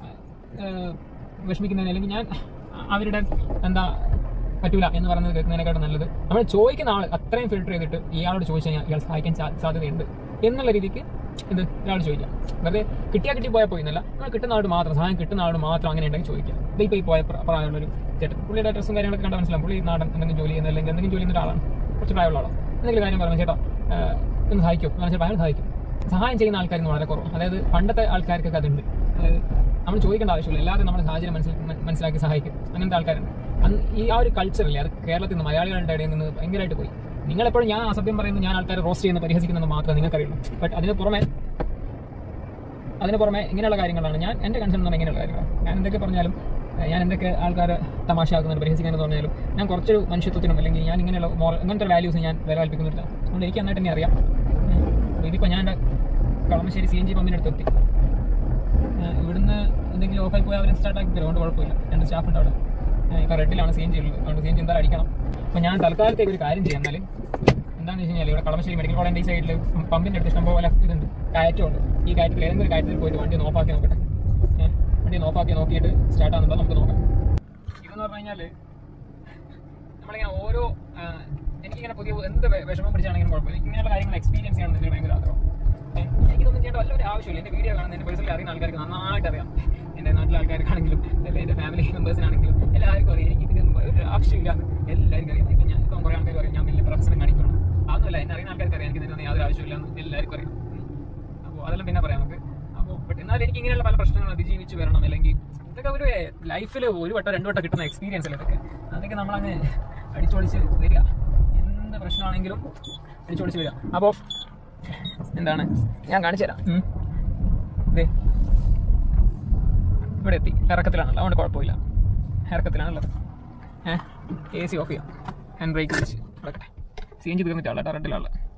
ഏഹ്, വിഷമിക്കുന്നതിന് അല്ലെങ്കിൽ ഞാൻ അവരുടെ എന്താ പറ്റൂല എന്ന് പറയുന്നത് കേൾക്കുന്നതിനെക്കാട്ടും നല്ലത് നമ്മൾ ചോദിക്കുന്ന ആൾ അത്രയും ഫിൽട്ടർ ചെയ്തിട്ട് ഇയാളോട് ചോദിച്ചു കഴിഞ്ഞാൽ ഇയാൾ സഹായിക്കാൻ സാ- സാധ്യതയുണ്ട് എന്നുള്ള രീതിക്ക് ഇത് ഇയാളോട് ചോദിക്കാം വെറുതെ കിട്ടിയാ കിട്ടി പോയാൽ പോയി എന്നല്ല നമ്മൾ കിട്ടുന്ന ആളോട് മാത്രം സഹായം കിട്ടുന്ന ആളോട് മാത്രം അങ്ങനെ ഉണ്ടെങ്കിൽ ചോദിക്കാം ഇത് ഇപ്പോൾ ഈ പോയ പ്ര- പ്രായമുള്ള ഒരു ചേട്ടൻ പുള്ളിയുടെ ഡ്രസ്സും കാര്യങ്ങളൊക്കെ കണ്ടാൽ മനസ്സിലാവും പുള്ളി നാടൻ എന്തെങ്കിലും ജോലി ചെയ്യുന്ന അല്ലെങ്കിൽ എന്തെങ്കിലും ജോലി ചെയ്യുന്ന ഒരാളാണ് കുറച്ച് പ്രായമുള്ള ആളാണ് എന്തെങ്കിലും കാര്യം പറഞ്ഞു ചേട്ടാ ഏഹ്, ഒന്ന് സഹായിക്കും എന്ന് വെച്ചാൽ അയാൾ സഹായിക്കും സഹായം ചെയ്യുന്ന ആൾക്കാർക്ക് വളരെ കുറവ് അതായത് പണ്ടത്തെ ആൾക്കാർക്കൊക്കെ അതുണ്ട് അതായത് നമ്മൾ ചോദിക്കേണ്ട ആവശ്യമില്ല എല്ലാവരും നമ്മുടെ സാഹചര്യം മനസ്സിൽ മ- മനസ്സിലാക്കി സഹായിക്കും അങ്ങനത്തെ ആൾക്കാരുണ്ട് അന്ന് ഈ ആ ഒരു കൾച്ചറില്ലേ അത് കേരളത്തിൽ നിന്ന് മലയാളികളുടെ ഇടയിൽ നിന്ന് ഭയങ്കരമായിട്ട് പോയി നിങ്ങളെപ്പോഴും ഞാൻ അസഭ്യം പറയുന്നത് ഞാൻ ആൾക്കാരെ റോസ്റ്റ് ചെയ്യുന്ന പരിഹസിക്കുന്നത് മാത്രമേ നിങ്ങൾക്കറിയുള്ളൂ ബട്ട് അതിന് പുറമെ അതിന് പുറമെ ഇങ്ങനെയുള്ള കാര്യങ്ങളാണ് ഞാൻ എൻ്റെ കൺസേൺ എന്ന് പറഞ്ഞാൽ ഇങ്ങനെയുള്ള കാര്യങ്ങളാണ് ഞാൻ എന്തൊക്കെ പറഞ്ഞാലും ഏഹ് ഞാൻ എന്തൊക്കെ ആൾക്കാർ തമാശയാക്കുന്നുണ്ട് പരിഹസിക്കുന്നത് പറഞ്ഞാലും ഞാൻ കുറച്ചൊരു മനുഷ്യത്വത്തിനും അല്ലെങ്കിൽ ഞാൻ ഇങ്ങനെയുള്ള മോറൽ അങ്ങനത്തെ വാല്യൂസ് ഞാൻ വില കൽപ്പിക്കുന്നില്ല അതുകൊണ്ട് എനിക്ക് നന്നായിട്ട് തന്നെ അറിയാം ഉം. ഇതിപ്പോൾ ഞാൻ എൻ്റെ കളമശ്ശേരി സി എൻ ജി പമ്പിൻ്റെ എത്തി ഏഹ് ഇവിടുന്ന് എന്തെങ്കിലും ഓഫായി പോയാൽ അവർ സ്റ്റാർട്ട് ആക്കി തരും അതുകൊണ്ട് കുഴപ്പമില്ല രണ്ട് സ്റ്റാഫ് ഉണ്ട് അവിടെ ഏഹ് ഇപ്പോൾ റെഡിലാണ് സി എൻ ജി ഉള്ളത് അതുകൊണ്ട് സി എൻ ജി എന്തായാലും അടിക്കണം അപ്പോൾ ഞാൻ തൽക്കാലത്തേക്ക് ഒരു കാര്യം ചെയ്യാം എന്നാൽ എന്താണെന്ന് വെച്ച് കഴിഞ്ഞാൽ ഇവിടെ കളമശ്ശേരി മെഡിക്കൽ കോളേജിൻ്റെ ഈ സൈഡിൽ പമ്പിൻ്റെ അടുത്ത് ഇഷ്ടം പോലെ ഇതുണ്ട് കയറ്റമുണ്ട് ഈ കയറ്റത്തിൽ ഏതെങ്കിലും ഒരു കയറ്റത്തിൽ പോയിട്ട് വണ്ടി ഒന്ന് ഓഫാക്കി നോക്കട്ടെ ഏഹ് വണ്ടി ഒന്ന് ഓഫാക്കി നോക്കിയിട്ട് സ്റ്റാർട്ട് ആകുന്നുണ്ടോ നമുക്ക് നോക്കാം ഇതെന്ന് പറഞ്ഞു കഴിഞ്ഞാൽ നമ്മളിങ്ങനെ ഓരോ ആ, എനിക്കിങ്ങനെ പുതിയ എന്ത് വെ- വിഷമം പിടിച്ചാണെങ്കിലും കുഴപ്പമില്ല ഇങ്ങനെയുള്ള കാര്യങ്ങൾ എക്സ്പീരിയൻസ് ചെയ്യണം എന്നൊരു ഭയങ്കര ആഗ്രഹം ഏഹ് എനിക്കിതൊന്നും ചെയ്യേണ്ട വല്ല ഒരു ആവശ്യമില്ല എൻ്റെ വീഡിയോ കാണുന്ന എൻ്റെ പേഴ്സണലി അറിയുന്ന ആൾക്കാർക്ക് നന്നായിട്ട് അറിയാം എൻ്റെ നാട്ടിലെ ആൾക്കാർക്കാണെങ്കിലും അല്ലെങ്കിൽ എൻ്റെ ഫാമിലി മെമ്പേഴ്സിനാണെങ്കിലും എല്ലാവർക്കും അറിയാം എനിക്ക് ഇതിനൊന്നും ഒരു ആവശ്യമില്ല എല്ലാവർക്കും അറിയാം ഇപ്പം ഞാൻ ഇപ്പം കുറേ ആൾക്കാർ പറയും ഞാൻ വലിയ പ്രശ്നം കാണിക്കണം അതൊന്നുമല്ല എന്നെ അറിയുന്ന ആൾക്കാർക്ക് അറിയാം എനിക്ക് ഇതിനൊന്നും യാതൊരു ആവശ്യമില്ല എന്ന് എല്ലാവർക്കും അറിയാം അപ്പോൾ അതെല്ലാം പിന്നെ പറയാം നമുക്ക് അപ്പോൾ ബട്ട് എന്നാൽ എനിക്ക് ഇങ്ങനെയുള്ള പല പ്രശ്നങ്ങളും അതിജീവിച്ച് വരണം അല്ലെങ്കിൽ ഇതൊക്കെ ഒരു ലൈഫിൽ ഒരു വട്ടം രണ്ടു വട്ടം കിട്ടുന്ന എക്സ്പീരിയൻസ് അല്ലേ ഇതൊക്കെ അതൊക്കെ നമ്മളങ്ങ് അടിച്ചൊളിച്ച് വരിക എന്ത് പ്രശ്നമാണെങ്കിലും അടിച്ചൊളിച്ച് വരിക അപ്പോൾ എന്താണ് ഞാൻ കാണിച്ചു തരാം ഉം. ദേ ഇവിടെ എത്തി ഇറക്കത്തിലാണല്ലോ അതുകൊണ്ട് കുഴപ്പമില്ല ഇറക്കത്തിലാണുള്ളത് ഏഹ് എ സി ഓഫ് ചെയ്യാം ഹാൻഡ് ബ്രേക്ക് വെച്ച് കിടക്കട്ടെ സി എൻ ജി തീർന്നിട്ടാണ് കേട്ടോ റെഡിലുള്ള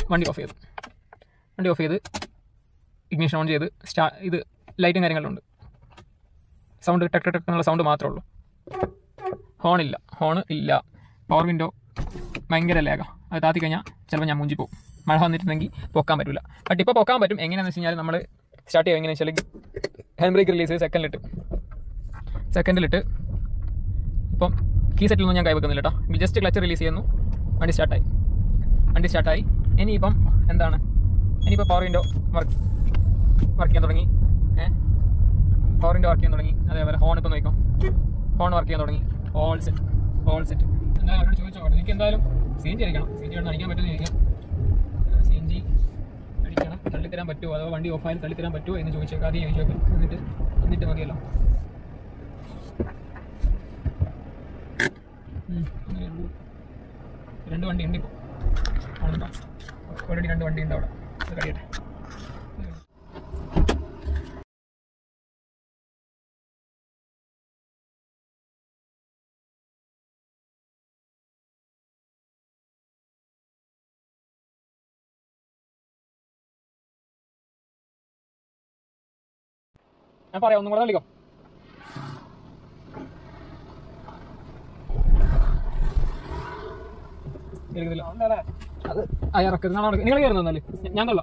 വണ്ടി ഓഫ് ചെയ്തു വണ്ടി ഓഫ് ചെയ്ത് ഇഗ്നിഷൻ ഓൺ ചെയ്ത് സ്റ്റാ ഇത് ലൈറ്റും കാര്യങ്ങളും ഉണ്ട് സൗണ്ട് ടെക് ടെക് എന്നുള്ള സൗണ്ട് മാത്രമേ ഉള്ളൂ ഹോൺ ഇല്ല ഹോൺ ഇല്ല പവർ വിൻഡോ ഭയങ്കര ലേഖ അത് താത്തി കഴിഞ്ഞാൽ ചിലപ്പോൾ ഞാൻ മുഞ്ചി പോകും മഴ വന്നിട്ടുണ്ടെങ്കിൽ പൊക്കാൻ പറ്റില്ല ബട്ട് ഇപ്പോൾ പൊക്കാൻ പറ്റും എങ്ങനെയാണെന്ന് വെച്ച് കഴിഞ്ഞാൽ നമ്മൾ സ്റ്റാർട്ട് ചെയ്യുക എങ്ങനെയാണെന്ന് വെച്ചാൽ ഹാൻഡ് ബ്രേക്ക് റിലീസ് സെക്കൻഡിലിട്ട് സെക്കൻഡിലിട്ട് ഇപ്പം കീ സെറ്റിലൊന്നും ഞാൻ കൈവെക്കുന്നില്ല കേട്ടോ ജസ്റ്റ് ക്ലച്ച് റിലീസ് ചെയ്യുന്നു വണ്ടി സ്റ്റാർട്ടായി വണ്ടി സ്റ്റാർട്ടായി ഇനിയിപ്പം എന്താണ് ഇനിയിപ്പോൾ പവർ വിൻഡോ വർക്ക് വർക്ക് ചെയ്യാൻ തുടങ്ങി ഏഹ് പവർ വിൻഡോ വർക്ക് ചെയ്യാൻ തുടങ്ങി അതേപോലെ ഹോൺ ഇപ്പം നോക്കാം ഹോൺ വർക്ക് ചെയ്യാൻ തുടങ്ങി ഓൾ സെറ്റ് ഓൾ സെറ്റ് എന്താ അവരോട് ചോദിച്ചോ എനിക്ക് എന്തായാലും സി എൻ ജി അടിക്കണം സി എൻ ജി അടിക്കാൻ പറ്റുമെന്ന് ചോദിക്കാം സി എൻ ജി അടിക്കണം തള്ളിത്തരാൻ പറ്റുമോ അതോ വണ്ടി ഓഫായാലും തള്ളിത്തരാൻ പറ്റുമോ എന്ന് ചോദിച്ചേക്കാം ആദ്യം ചോദിച്ചേക്കാം എന്നിട്ട് എന്നിട്ട് മതിയല്ലോ ഉം, അങ്ങനെയുള്ളൂ. രണ്ട് വണ്ടി ഉണ്ട് ഇപ്പോൾ ആണല്ലോ ഓൾറെഡി രണ്ട് വണ്ടി ഉണ്ട് അവിടെ അത് കഴിയട്ടെ ഞാൻ പറയാം ഒന്നും കൂടെ തള്ളിക്കോ എടുക്കുന്നില്ല അത് അയറക്കരുത് നിങ്ങൾ കയറുന്ന എന്നാല് ഞാൻ തള്ളാം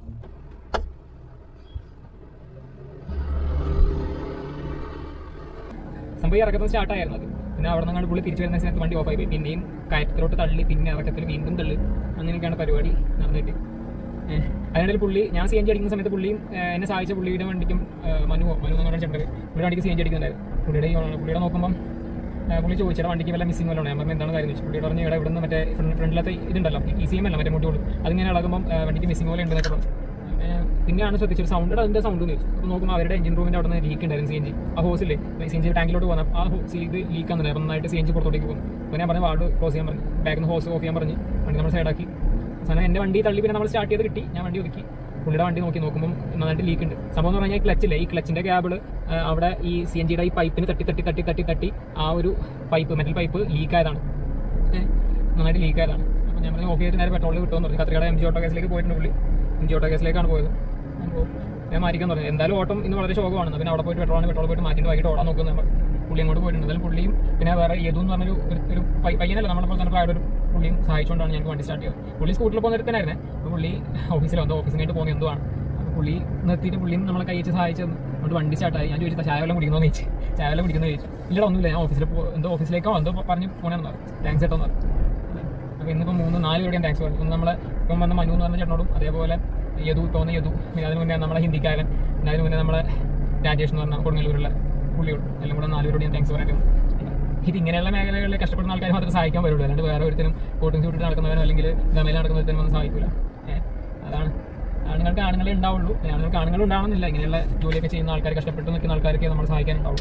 സംഭവം ഈ ഇറക്കത്തിൽ സ്റ്റാർട്ട് ആയിരുന്നു അത് പിന്നെ അവിടെ നിന്ന് പുള്ളി തിരിച്ചു വരുന്ന സമയത്ത് വണ്ടി ഓഫ് ആയി പോയി പിന്നെയും കയറ്റത്തിലോട്ട് തള്ളി പിന്നെ ഇറക്കത്തിൽ വീണ്ടും തള്ളി അങ്ങനെയൊക്കെയാണ് പരിപാടി നടന്നിട്ട് ഏഹ് അതിനിടയിൽ പുള്ളി ഞാൻ സി എൻ ജി അടിക്കുന്ന സമയത്ത് പുള്ളിയും ഏഹ് എന്നെ സഹായിച്ച പുള്ളിയുടെ വണ്ടിക്കും ഏഹ് മനുവോ മനു എന്ന് പറഞ്ഞ ചേട്ടൻ പുള്ളിയുടെ വണ്ടിക്ക് സി എൻ ജി അടിക്കുന്നുണ്ടായിരുന്നു പുള്ളിയുടെ ഈ- പുള്ളിയുടെ നോക്കുമ്പം ഏഹ് പുള്ളി ചോദിച്ചാൽ വണ്ടിക്ക് വല്ല മിസ്സിംഗ് വല്ലതും ഞാൻ പറഞ്ഞു എന്താണ് കാര്യം ചോദിച്ചു പുള്ളിയോട് പറഞ്ഞു ഇവിടെ ഇവിടുന്ന് മറ്റേ ഫ്രണ്ടിലത്തെ ഇതുണ്ടല്ലോ ഈ സി എം അല്ല മറ്റേ മുട്ടിയോട് അതിങ്ങനെ ഇളകുമ്പോൾ ഏഹ് വണ്ടിക്ക് മിസ്സിംഗ് പോലെ ഉണ്ടെന്നൊക്കെ പറഞ്ഞു ഏഹ് പിന്നെയാണ് ശ്രദ്ധിച്ചത് സൗണ്ട് അതിന്റെ സൗണ്ട് എന്ന് ചോദിച്ചു അപ്പോൾ നോക്കുമ്പോൾ അവരുടെ എഞ്ചിൻ റൂമിന്റെ അവിടെ നിന്ന് ലീക്ക് ഉണ്ടായിരുന്നു സി എൻ ജി ആ ഹോസില്ലേ സി എൻ ജി ടാങ്കിലോട്ട് പോകുന്ന ആ ഹോ- സി- ഇത് ലീക്ക് ആണെന്നില്ല നന്നായിട്ട് സി എൻ ജി പുറത്തോട്ടേക്ക് പോകുന്നു അപ്പോൾ ഞാൻ പറഞ്ഞു വാർഡ് ക്ലോസ് ചെയ്യാൻ പറഞ്ഞു ബാക്കിൽ നിന്ന് ഹോസ് ഓഫ് ചെയ്യാൻ പറഞ്ഞു വണ്ടി നമ്മൾ സൈഡാക്കി അവസാനം എൻ്റെ വണ്ടി തള്ളി പിന്നെ നമ്മൾ സ്റ്റാർട്ട് ചെയ്ത് കിട്ടി ഞാൻ വണ്ടി ഒതുക്കി പുള്ളിയുടെ വണ്ടി നോക്കി നോക്കുമ്പോൾ നന്നായിട്ട് ലീക്ക് ഉണ്ട് സംഭവം എന്ന് പറഞ്ഞാൽ ക്ലച്ചില്ലേ ഈ ക്ലച്ചിന്റെ ക്യാബിള് അവിടെ ഈ സി എൻ ജിയുടെ ഈ പൈപ്പിന് തട്ടി തട്ടി തട്ടി തട്ടി തട്ടി ആ ഒരു പൈപ്പ് മെറ്റൽ പൈപ്പ് ലീക്ക് ആയതാണ് ഏഹ് നന്നായിട്ട് ലീക്ക് ആയതാണ് അപ്പോൾ ഞാൻ പറഞ്ഞു ഓക്കെ ആയിട്ട് നേരെ പെട്രോൾ കിട്ടുമെന്ന് പറഞ്ഞു കത്രികയുടെ എം ജി ഓട്ടോ കേസിലേക്ക് പോയിട്ടുണ്ട് പുള്ളി എം ജി ഓട്ടോ കേസിലേക്കാണ് പോയത് അപ്പോൾ ഞാൻ മാറ്റിക്കാൻ പറഞ്ഞു എന്തായാലും ഓട്ടം ഇന്ന് വളരെ ശോകമാണ് പിന്നെ അവിടെ പോയിട്ട് പെട്രോൾ പെട്രോൾ പോയിട്ട് മാറ്റിയിട്ട് വൈകിട്ട് ഓടാൻ നോക്കുന്നത് നമ്മൾ പുള്ളി അങ്ങോട്ട് പോയിട്ടുണ്ട് എന്തായാലും പുള്ളിയും പിന്നെ വേറെ യദു എന്ന് പറഞ്ഞൊരു ഒരു- ഒരു പയ്യ- പയ്യനല്ല നമ്മളെ പോലെ തന്നെ പ്രായ ഒരു പുള്ളിയും സഹായിച്ചുകൊണ്ടാണ് ഞങ്ങൾക്ക് വണ്ടി സ്റ്റാർട്ട് ചെയ്തത് പുള്ളി സ്കൂട്ടറിൽ പോകുന്ന തന്നെയായിരുന്നേ അപ്പോൾ പുള്ളി ഓഫീസിൽ വന്നു ഓഫീസിൽ കഴിഞ്ഞിട്ട് പോകുന്ന എന്തോ ആണ് അപ്പോൾ പുള്ളി നിർത്തിയിട്ട് പുള്ളിയും നമ്മളെ കൈ വെച്ച് സഹായിച്ചു തന്നു അതുകൊണ്ട് വണ്ടി സ്റ്റാർട്ടായി ഞാൻ ചോദിച്ചു ചായ വെള്ളം കുടിക്കുന്നോ ചോദിച്ചു ചായ വെള്ളം കുടിക്കുന്നോ ചോദിച്ചു ഇല്ല ഒന്നുമില്ല ഞാൻ ഓഫീസിൽ പോ എന്തോ ഓഫീസിലേക്കോ എന്തോ പറഞ്ഞ് പോകണമെന്ന് പറഞ്ഞു താങ്ക്സ് ചേട്ടോ എന്ന് പറഞ്ഞു അപ്പോൾ ഇന്നിപ്പോൾ മൂന്ന് നാല് പേരുടെയും താങ്ക്സ് പറഞ്ഞു ഒന്ന് നമ്മളെ ഇപ്പം വന്ന മനു എന്ന് പറഞ്ഞ ചേട്ടനോടും അതേപോലെ യദു തോന്നുന്ന യദു പിന്നെ അതിന് മുന്നേ നമ്മളെ ഹിന്ദിക്കാരൻ പിന്നെ അതിന് മുന്നേ നമ്മളെ രാജേഷ് എന്ന് പറഞ്ഞ കൊടുങ്ങല്ലൂരുള്ള പുള്ളിയോട് എല്ലാം കൂടെ നാലുപേരോട് ഞാൻ താങ്ക്സ് പറയാൻ ഇത് ഇങ്ങനെയുള്ള മേഖലകളിൽ കഷ്ടപ്പെടുന്ന ആൾക്കാർ മാത്രമേ സഹായിക്കാൻ പറ്റുള്ളൂ അല്ലാണ്ട് വേറെ ഒരുത്തരും കോട്ടിങ് ചൂട്ടിട്ട് നടക്കുന്നവനോ അല്ലെങ്കിൽ ഗമയിൽ നടക്കുന്ന ഒരുത്തരും ഒന്നും സഹായിക്കില്ല ഏഹ് അതാണ് ആണുങ്ങൾക്ക് ആണുങ്ങളെ ഉണ്ടാവുള്ളൂ ആണുങ്ങൾക്ക് ആണുങ്ങൾ ഉണ്ടാവണമെന്നില്ല ഇങ്ങനെയുള്ള ജോലിയൊക്കെ ചെയ്യുന്ന ആൾക്കാർ കഷ്ടപ്പെട്ട് നിൽക്കുന്ന ആൾക്കാർക്ക് നമ്മൾ സഹായിക്കാൻ ഉണ്ടാവുള്ളൂ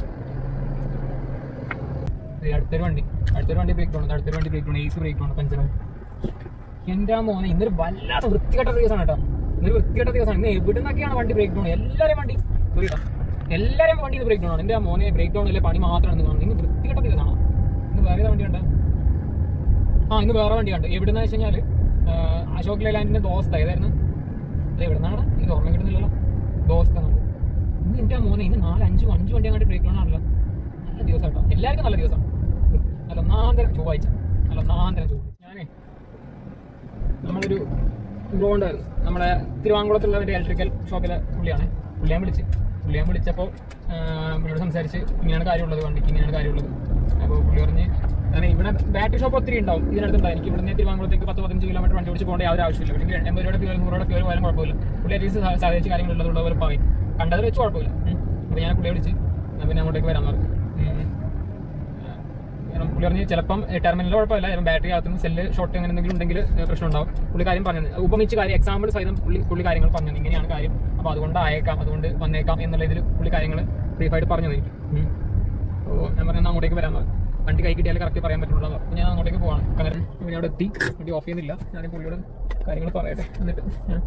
ദേ അടുത്തൊരു വണ്ടി അടുത്തൊരു വണ്ടി ബ്രേക്ക് ഡൗൺ അടുത്തൊരു വണ്ടി break down Ace break down puncture എന്റെ ആ മോനെ ഇന്നൊരു വല്ലാത്ത വൃത്തികെട്ട ദിവസമാണ് കേട്ടോ ഇന്നൊരു വൃത്തികെട്ട ദിവസമാണ് ഇന്ന് എവിടെ നിന്നൊക്കെയാണ് വണ്ടി ബ്രേക്ക് ഡൗൺ എല്ലാവരെയും വണ്ടി sorry കേട്ടോ എല്ലാവരെയും വണ്ടി ബ്രേക്ക് ഡൗൺ ആണ് എന്റെ ആ മോനെ ബ്രേക്ക് ഡൗൺ അല്ലേ പണി മാത്രമാണ് ഇന്ന് കാണുന്നത് ഇന്ന് വൃത്തികെട്ട ദിവസമാണോ ഇന്ന് വേറെ ഏതാ വണ്ടി കണ്ടേ ആ ഇന്ന് വേറെ വണ്ടി കണ്ടു എവിടെന്ന് വെച്ച് കഴിഞ്ഞാൽ അശോക് ലൈലാൻഡിന്റെ ദോസ്ത ഏതായിരുന്നു അല്ല എവിടെ നിന്നാണ് എനിക്ക് ഓർമ്മ കിട്ടുന്നില്ലല്ലോ ദോസ്ത എന്നുണ്ട് ഇന്ന് എന്റെ ആ മോനെ ഇന്ന് നാല് അഞ്ചും അഞ്ചും വണ്ടി അങ്ങോട്ട് ബ്രേക്ക് ഡൗൺ ആണല്ലോ നല്ല ദിവസം കേട്ടോ എല്ലാവർക്കും നല്ല ദിവസം നല്ല ഒന്നാന്തരം ചൊവ്വാഴ്ച നല്ല ഒന്നാന്തരം ചൊവ്വാഴ്ച ഞാനേ നമ്മളൊരു ബ്രോ ഉണ്ടായിരുന്നു നമ്മുടെ തിരുവാങ്കുളത്തുള്ള ഒരു ഇലക്ട്രിക്കൽ ഷോപ്പിലെ പുള്ളിയാണ് പുള്ളിയാൻ വിളിച്ച് പുള്ളിയാൻ വിളിച്ചപ്പോൾ പുള്ളിയോട് സംസാരിച്ച് ഇങ്ങനെയാണ് കാര്യമുള്ളത് വണ്ടിക്ക് ഇങ്ങനെയാണ് കാര്യമുള്ളത് അപ്പോൾ പുള്ളി പറഞ്ഞ് അങ്ങനെ ഇവിടെ ബാറ്ററി ഷോപ്പ് ഒത്തിരി ഉണ്ടാവും ഇതിനടുത്തുണ്ടാവും എനിക്ക് ഇവിടുന്ന് തിരുവാങ്കുളത്തേക്ക് പത്ത് പതിനഞ്ച് കിലോമീറ്റർ വണ്ടി ഓടിച്ച് പോകേണ്ട യാതൊരു ആവശ്യമില്ല പക്ഷേ എൺപത് രൂപയുടെ ഫ്യൂൽ നൂറ് രൂപയുടെ ഫ്യൂൽ പോയാലും കുഴപ്പമില്ല പുള്ളി അറ്റ്ലീസ്റ്റ് സഹകരിച്ച് കാര്യങ്ങളുള്ളത് പോലെ പറയും കണ്ടതിൽ വെച്ച് കുഴപ്പമില്ല അപ്പോൾ ഞാൻ പുള്ളിയെ വിളിച്ച് ഞാൻ പിന്നെ അങ്ങോട്ടേക്ക് വരാൻ പറഞ്ഞു ഉം. കാരണം പുള്ളി പറഞ്ഞ് ചിലപ്പം ടെർമിനൽ കുഴപ്പമില്ല ചിലപ്പോൾ ബാറ്ററി അകത്തുനിന്ന് സെല്ല് ഷോർട്ട് അങ്ങനെ എന്തെങ്കിലും ഉണ്ടെങ്കിൽ ഏഹ് പ്രശ്നം ഉണ്ടാവും പുള്ളി കാര്യം പറഞ്ഞത് ഉപമിച്ച് കാര്യം എക്സാമ്പിൾ സഹിതം പുള്ളി പുള്ളി കാര്യങ്ങൾ പറഞ്ഞത് ഇങ്ങനെയാണ് കാര്യം അപ്പോൾ അതുകൊണ്ട് ആയേക്കാം അതുകൊണ്ട് വന്നേക്കാം എന്നുള്ള ഇതിൽ പുള്ളി കാര്യങ്ങൾ ബ്രീഫായിട്ട് പറഞ്ഞു എനിക്ക് ഉം. അപ്പോൾ ഞാൻ പറഞ്ഞാൽ അങ്ങോട്ടേക്ക് വരാൻ പറഞ്ഞു വണ്ടി കൈ കിട്ടിയാലേ കറക്റ്റ് പറയാൻ പറ്റുള്ളൂ അപ്പോൾ ഞാൻ അങ്ങോട്ടേക്ക് പോവാണ് കാരണം ഇവിടെ അവിടെ എത്തി വണ്ടി ഓഫ് ചെയ്യുന്നില്ല ഞാൻ ഈ പുള്ളിയോട് കാര്യങ്ങൾ പറയട്ടെ എന്നിട്ട് ഞാൻ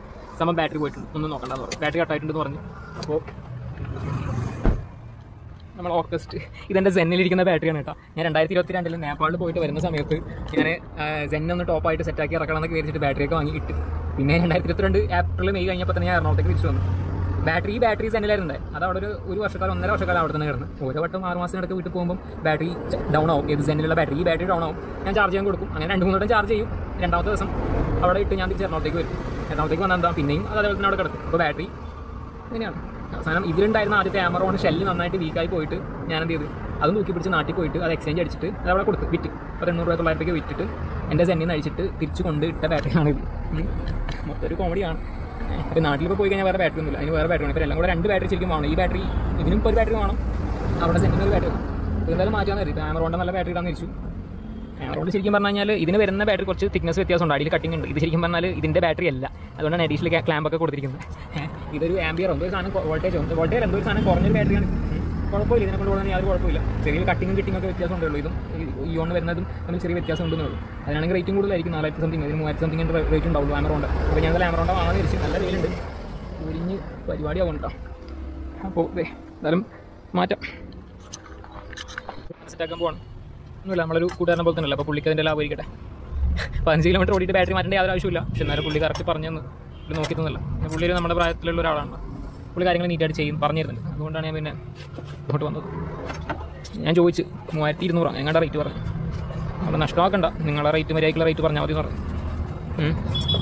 സമയം ബാറ്ററി പോയിട്ടുണ്ട് ഒന്നും നോക്കണ്ടെന്ന് പറഞ്ഞു ബാറ്ററി കട്ടായിട്ടുണ്ടെന്ന് പറഞ്ഞു അപ്പോൾ നമ്മൾ ഓഗസ്റ്റ് ഇതെൻ്റെ സെന്നിലിരിക്കുന്ന ബാറ്ററിയാണ് കേട്ടോ ഞാൻ രണ്ടായിരത്തി ഇരുപത്തി രണ്ടിൽ നേപ്പാളിൽ പോയിട്ട് വരുന്ന സമയത്ത് ഞാൻ സെൻ ഒന്ന് ടോപ്പായിട്ട് സെറ്റാക്കി ഇറക്കണം എന്നൊക്കെ വിചാരിച്ചിട്ട് ബാറ്ററിയൊക്കെ വാങ്ങി ഇട്ട് പിന്നെ രണ്ടായിരത്തി ഇരുപത്തിരണ്ട് ഏപ്രിൽ മെയ് കഴിഞ്ഞപ്പോൾ തന്നെ ഞാൻ എറണാകുളത്തേക്ക് തിരിച്ചു വന്നു ബാറ്ററി ഈ ബാറ്ററി സെന്നിലായിരുന്നത് അത് അവിടെ ഒരു ഒരു വർഷക്കാലം ഒന്നര വർഷക്കാലം അവിടെ തന്നെ കിടന്നു ഓരോ വട്ടം ആറ് മാസത്തിനടുത്ത് വീട്ടിൽ പോകുമ്പോൾ ബാറ്ററി ഡൗൺ ആവും ഏത് സെന്നിലുള്ള ബാറ്ററി ഈ ബാറ്ററി ഡൗൺ ആവും ഞാൻ ചാർജ് ചെയ്യാൻ കൊടുക്കും അങ്ങനെ രണ്ട് മൂന്ന് വട്ടം ചാർജ് ചെയ്യും രണ്ടാമത്തെ ദിവസം അവിടെ ഇട്ട് ഞാൻ തിരിച്ച് എറണാകുളത്തേക്ക് വരും എറണാകുളത്തേക്ക് വന്നാൽ എന്താ പിന്നെയും അത് അതേപോലെ തന്നെ അവിടെ കിടക്കും അപ്പോൾ ബാറ്ററി ഇങ്ങനെയാണ് അവസാനം ഇതിലുണ്ടായിരുന്ന ആദ്യത്തെ ആമറോൺ ഷെല്ല് നന്നായിട്ട് വീക്കായി പോയിട്ട് ഞാൻ എന്ത് ചെയ്തു അത് നോക്കി പിടിച്ച് നാട്ടിൽ പോയിട്ട് അത് എക്സ്ചേഞ്ച് അടിച്ചിട്ട് അത് അവിടെ കൊടുത്തു വിറ്റ് അപ്പോൾ എണ്ണൂറ് രൂപ തൊള്ളായിരത്തേക്ക് വിറ്റിട്ട് എൻ്റെ സെന്നിൽ നിന്ന് അഴിച്ചിട്ട് തിരിച്ച് കൊണ്ട് ഇട്ട ബാറ്ററിയാണ് ഇത് ഉം. മൊത്തം ഒരു കോമഡിയാണ് അപ്പോൾ നാട്ടിലിപ്പോൾ പോയി കഴിഞ്ഞാൽ വേറെ ബാറ്ററി ഒന്നുമില്ല അതിന് വേറെ ബാറ്ററി വേണം ഇപ്പോൾ എല്ലാം കൂടെ രണ്ട് ബാറ്ററി ശരിക്കും വേണം ഈ ബാറ്ററി ഇതിനും ഇപ്പോൾ ഒരു ബാറ്ററി വേണം അവിടെ സെന്നിന് ഒരു ബാറ്ററി വേണം അപ്പോൾ എന്തായാലും മാറ്റാൻ ഇപ്പോൾ ആമറോണിൻ്റെ നല്ല ബാറ്ററി ഇടാൻ തിരിച്ചു ആമറോണ്ട് ശരിക്കും പറഞ്ഞു കഴിഞ്ഞാൽ ഇതിന് വരുന്ന ബാറ്ററി കുറച്ച് തിക്നെസ് വ്യത്യാസമുണ്ട് അടിയിൽ കട്ടിംഗ് ഉണ്ട് ഇത് ശരിക്കും പറഞ്ഞാൽ ഇതിൻ്റെ ബാറ്ററി അല്ല അതുകൊണ്ടാണ് അഡീഷണൽ ക്ലാമ്പ് ഒക്കെ കൊടുത്തിരിക്കുന്നത് ഏഹ് ഇതൊരു ആംബിയർ എന്തോ ഒരു സാധനം വോൾട്ടേജ് ഉണ്ട് വോൾട്ടേജ് എന്തോ ഒരു സാധനം കുറഞ്ഞൊരു ബാറ്ററിയാണ് കുഴപ്പമില്ല ഇതിനെ കൊണ്ട് പോകുന്ന യാതൊരു കുഴപ്പമില്ല ചെറിയ കട്ടിങ്ങും കിട്ടിങ്ങും ഒക്കെ വ്യത്യാസം ഉണ്ടല്ലോ ഇതും ഇയോൺ വരുന്നതും തമ്മിൽ ചെറിയ വ്യത്യാസം ഉണ്ടെന്നേ ഉള്ളൂ അതിനാണെങ്കിൽ റേറ്റും കൂടുതലായിരിക്കും നാലായിരത്തി സംതിങ് ഇതിന് മൂവായിരത്തി സംതിങ് റേറ്റ് ഉണ്ടാവുള്ളൂ ആമറോണ്ട് അപ്പോൾ ഞാൻ ആമറോണ്ട് വാങ്ങാൻ തിരിച്ച് നല്ല വെയിലുണ്ട് ഉരിഞ്ഞ് പരിപാടിയാവും കേട്ടോ അപ്പോൾ ഇതേ എന്തായാലും മാറ്റാം സെറ്റാക്കാൻ പോകണം ഒന്നുമില്ല നമ്മളൊരു കൂട്ടുകാരനെ പോലെ തന്നെയല്ല അപ്പോൾ പുള്ളിക്ക് അതിൻ്റെ ലാഭം ഇരിക്കട്ടെ പതിനഞ്ച് കിലോമീറ്റർ ഓടിയിട്ട് ബാറ്ററി മാറ്റേണ്ട യാതൊരു ആവശ്യമില്ല പക്ഷെ എന്നാലും പുള്ളി കറക്റ്റ് പറഞ്ഞു തന്നു പുള്ളി നോക്കി തന്നില്ല പിന്നെ പുള്ളി ഒരു നമ്മുടെ പ്രായത്തിലുള്ള ഒരാളാണ് പുള്ളി കാര്യങ്ങൾ നീറ്റായിട്ട് ചെയ്യും പറഞ്ഞു തരുന്നുണ്ട് അതുകൊണ്ടാണ് ഞാൻ പിന്നെ ഇങ്ങോട്ട് വന്നത് ഞാൻ ചോദിച്ചു മൂവായിരത്തി ഇരുന്നൂറാണ് ഞങ്ങളുടെ റേറ്റ് പറഞ്ഞു അവിടെ നഷ്ടമാക്കണ്ട നിങ്ങളുടെ റേറ്റ് മര്യാദക്കുള്ള റേറ്റ് പറഞ്ഞാൽ മതി എന്ന് പറഞ്ഞു ഉം.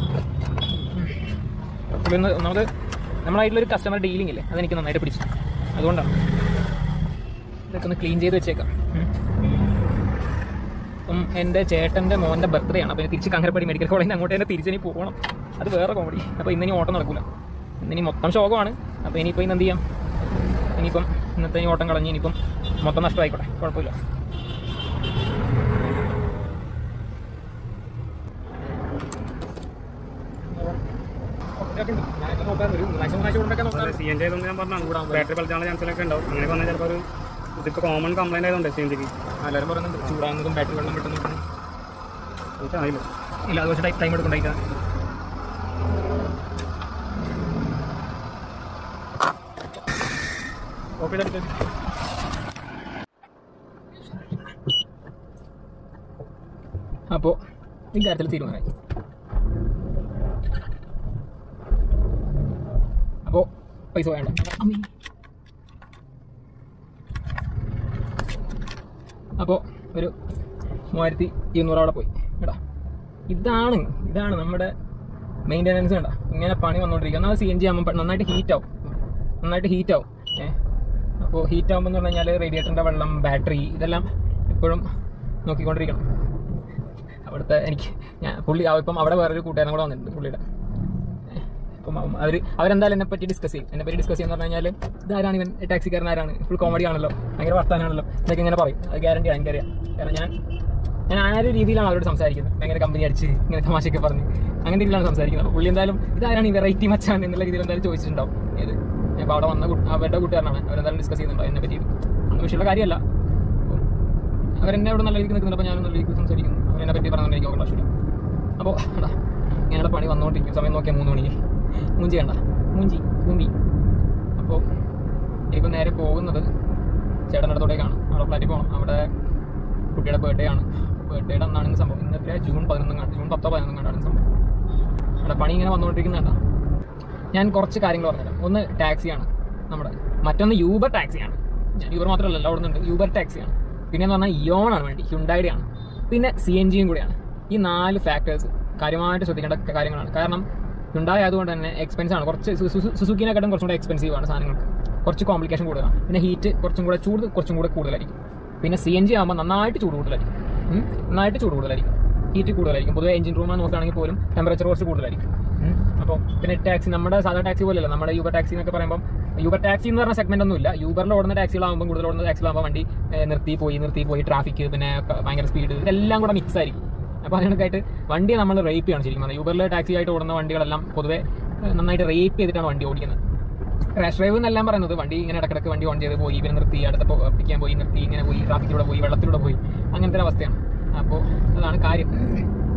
പുള്ളി ഒന്ന് ഒന്നാമത് നമ്മളായിട്ടുള്ളൊരു കസ്റ്റമർ ഡീലിംഗ് ഇല്ലേ അതെനിക്ക് നന്നായിട്ട് പിടിച്ചു അതുകൊണ്ടാണ് ഇതൊക്കെ ഒന്ന് ക്ലീൻ ചെയ്ത് വെച്ചേക്കാം ഉം. അപ്പം എൻ്റെ ചേട്ടൻ്റെ മോൻ്റെ ബർത്ത്ഡേ ആണ് അപ്പോൾ തിരിച്ച് കങ്ങരപ്പടി മെഡിക്കൽ കോളേജിൽ നിന്ന് അങ്ങോട്ട് തന്നെ തിരിച്ചിനി പോകണം അത് വേറെ കോമഡി അപ്പോൾ ഇന്നിനി ഓട്ടം നടക്കില്ല ഇന്നിനി മൊത്തം ശോകമാണ് അപ്പോൾ ഇനിയിപ്പോൾ ഇന്ന് എന്ത് ചെയ്യാം ഇനിയിപ്പം ഇന്നത്തെ ഈ ഓട്ടം കളഞ്ഞ് ഇനിയിപ്പം മൊത്തം നഷ്ടമായിക്കോട്ടെ കുഴപ്പമില്ല സി എൻ ജി ആയതുകൊണ്ട് ഞാൻ പറഞ്ഞു ബാറ്ററി പലച്ചാനുള്ള ചാൻസിലൊക്കെ ഉണ്ടാവും അങ്ങനെ വന്നാൽ ചിലപ്പോൾ ഒരു ഇതിപ്പോൾ കോമൺ കംപ്ലൈൻറ്റ് ആയതുകൊണ്ട് സി എൻ ജിക്ക് എല്ലാവരും പറയുന്നുണ്ട് ചൂടാകുന്നതും ബാറ്ററി വെള്ളം കിട്ടുന്നതും എനിക്ക് അറിയില്ല ഇല്ല അത് കുറച്ച് ടൈം എടുക്കണ്ടായിട്ടാ ഓക്കെ ചെയ്തിട്ട് അപ്പോൾ ഈ കാര്യത്തിൽ തീരുമാനമായി അപ്പോൾ പൈസ വേണ്ട അപ്പോൾ ഒരു മൂവായിരത്തി ഇരുന്നൂറ് അവിടെ പോയി കേട്ടോ ഇതാണ് ഇതാണ് നമ്മുടെ മെയിൻ്റെനൻസ് കണ്ട ഇങ്ങനെ പണി വന്നുകൊണ്ടിരിക്കുക എന്നാൽ സി എൻ ജി ആകുമ്പോൾ നന്നായിട്ട് ഹീറ്റ് ആവും നന്നായിട്ട് ഹീറ്റ് ആവും ഏഹ് അപ്പോൾ ഹീറ്റ് ആകുമ്പോൾ എന്ന് പറഞ്ഞു കഴിഞ്ഞാൽ റേഡിയേറ്ററിൻ്റെ വെള്ളം ബാറ്ററി ഇതെല്ലാം എപ്പോഴും നോക്കിക്കൊണ്ടിരിക്കണം അവിടുത്തെ എനിക്ക് ഞാൻ പുള്ളി അവ- ഇപ്പം അവിടെ വേറൊരു കൂട്ടുകാരൻ കൂടെ വന്നിട്ടുണ്ട് പുള്ളിയുടെ അപ്പം അവർ അവരെന്തായാലും എന്നെ പറ്റി ഡിസ്കസ് ചെയ്യും എന്നെ പറ്റി ഡിസ്കസ് ചെയ്യുന്ന പറഞ്ഞു കഴിഞ്ഞാൽ ഇതാരാണ് ഇവൻ ടാക്സിക്കാരൻ ആരാണ് ഫുൾ കോമഡി ആണല്ലോ ഭയങ്കര വർത്താനാണല്ലോ എന്നൊക്കെ ഇങ്ങനെ പറയും അത് ഗ്യാരണ്ടിയാണ് എനിക്കറിയാം കാരണം ഞാൻ ഞാൻ ആ ഒരു രീതിയിലാണ് അവരോട് സംസാരിക്കുന്നത് ഭയങ്കര കമ്പനി അടിച്ച് ഇങ്ങനെ തമാശയൊക്കെ പറഞ്ഞ് അങ്ങനെ രീതിയിലാണ് സംസാരിക്കുന്നത് അപ്പോൾ പുള്ളി എന്തായാലും ഇതാരാണ് ഈ വെറൈറ്റി മച്ചാൻ എന്നുള്ള രീതിയിൽ എന്തായാലും ചോദിച്ചിട്ടുണ്ടാവും ഏത് അപ്പോൾ അവിടെ വന്ന കു- അവരുടെ കൂട്ടുകാരനാണ് അവരെന്തായാലും ഡിസ്കസ് ചെയ്യുന്നുണ്ടോ എന്നെ പറ്റി ഒന്നും വിഷയമുള്ള കാര്യമല്ല അപ്പോൾ അവരെന്നെ അവിടെ നല്ല രീതിക്ക് നിൽക്കുന്നുണ്ട് അപ്പോൾ ഞാനും നല്ല രീതിക്ക് സംസാരിക്കുന്നു അവരെന്നെ പറ്റി പറഞ്ഞുകൊണ്ട് എനിക്ക് പ്രശ്നമില്ല അപ്പോൾ എടാ ഇങ്ങനെയുള്ള പണി വന്നുകൊണ്ടിരിക്കും സമയം നോക്കിയാൽ മൂന്ന് മണിക്ക് മൂഞ്ചി കണ്ട മൂഞ്ചി കൂമ്പി അപ്പോൾ ഇപ്പം നേരെ പോകുന്നത് ചേട്ടൻ്റെ അടുത്തോട്ടേക്കാണ് അവിടെ ഫ്ലാറ്റിൽ പോകണം അവിടെ കുട്ടിയുടെ ബർത്ത്ഡേ ആണ് ബർത്ത്ഡേയുടെ അന്നാണ് ഇന്ന് സംഭവം ഇന്നത്തെ ജൂൺ പതിനൊന്നും കണ്ട് ജൂൺ പത്തോ പതിനൊന്നും കണ്ടാണ് സംഭവം അവിടെ പണി ഇങ്ങനെ വന്നുകൊണ്ടിരിക്കുന്നുണ്ട ഞാൻ കുറച്ച് കാര്യങ്ങൾ പറഞ്ഞുതരാം ഒന്ന് ടാക്സിയാണ് നമ്മുടെ മറ്റൊന്ന് യൂബർ ടാക്സിയാണ് ഞാൻ യൂബർ മാത്രമല്ല എല്ലാം ഓടുന്നുണ്ട് യൂബർ ടാക്സിയാണ് പിന്നെ എന്ന് പറഞ്ഞാൽ ഇയോൺ ആണ് വേണ്ടി ഹ്യുണ്ടായുടെ ആണ് പിന്നെ സി എൻ ജിയും കൂടിയാണ് ഈ നാല് ഫാക്ടേഴ്സ് കാര്യമായിട്ട് ശ്രദ്ധിക്കേണ്ട കാര്യങ്ങളാണ് കാരണം ഹ്യുണ്ടായി ആയതുകൊണ്ട് തന്നെ എക്സ്പെൻസ് ആണ് കുറച്ച് സുസുക്കിനെക്കാട്ടും കുറച്ചും കൂടെ എക്സ്പെൻസീവ് ആണ് സാധനങ്ങൾക്ക് കുറച്ച് കോംപ്ലിക്കേഷൻ കൂടുതലാണ് പിന്നെ ഹീറ്റ് കുറച്ചും കൂടെ ചൂട് കുറച്ചും കൂടെ കൂടുതലായിരിക്കും പിന്നെ സി എൻ ജി ആകുമ്പോൾ നന്നായിട്ട് ചൂട് കൂടുതലായിരിക്കും ഉം. നന്നായിട്ട് ചൂട് കൂടുതലായിരിക്കും ഹീറ്റ് കൂടുതലായിരിക്കും പൊതുവെ എഞ്ചിൻ റൂം നോക്കുകയാണെങ്കിൽ പോലും ടെമ്പറേച്ചർ കുറച്ച് കൂടുതലായിരിക്കും അപ്പോൾ പിന്നെ ടാക്സി നമ്മുടെ സാധാരണ ടാക്സി പോലെയല്ല നമ്മുടെ യൂബർ ടാക്സി എന്നൊക്കെ പറയുമ്പോൾ യൂബർ ടാക്സി എന്ന് പറഞ്ഞ സെഗ്മെന്റ് ഒന്നും ഇല്ല യൂബറിൽ ഓടുന്ന ടാക്സികളാകുമ്പോൾ കൂടുതൽ ഓടുന്ന ടാക്സികളാകുമ്പോൾ വണ്ടി ഏഹ്, നിർത്തി പോയി നിർത്തി പോയി ട്രാഫിക് പിന്നെ ക- ഭയങ്കര സ്പീഡ് ഇതെല്ലാം കൂടെ മിക്സ് ആയിരിക്കും അപ്പോൾ അതിനൊക്കെയായിട്ട് വണ്ടി നമ്മൾ റേപ്പ് ചെയ്യണം ശരിക്കും പറഞ്ഞാൽ യൂബറിൽ ടാക്സി ആയിട്ട് ഓടുന്ന വണ്ടികളെല്ലാം പൊതുവെ ഏഹ്, നന്നായിട്ട് റേപ്പ് ചെയ്തിട്ടാണ് വണ്ടി ഓടിക്കുന്നത് ക്രാഷ് ഡ്രൈവ് എന്നെല്ലാം പറയുന്നത് വണ്ടി ഇങ്ങനെ ഇടക്കിടക്ക് വണ്ടി ഓൺ ചെയ്ത് പോയി ഇവരെ നിർത്തി അടുത്ത പിടിക്കാൻ പോയി നിർത്തി ഇങ്ങനെ പോയി ട്രാഫിക്കിലൂടെ പോയി വെള്ളത്തിലൂടെ പോയി അങ്ങനത്തെ ഒരു അവസ്ഥയാണ് അപ്പോൾ അതാണ് കാര്യം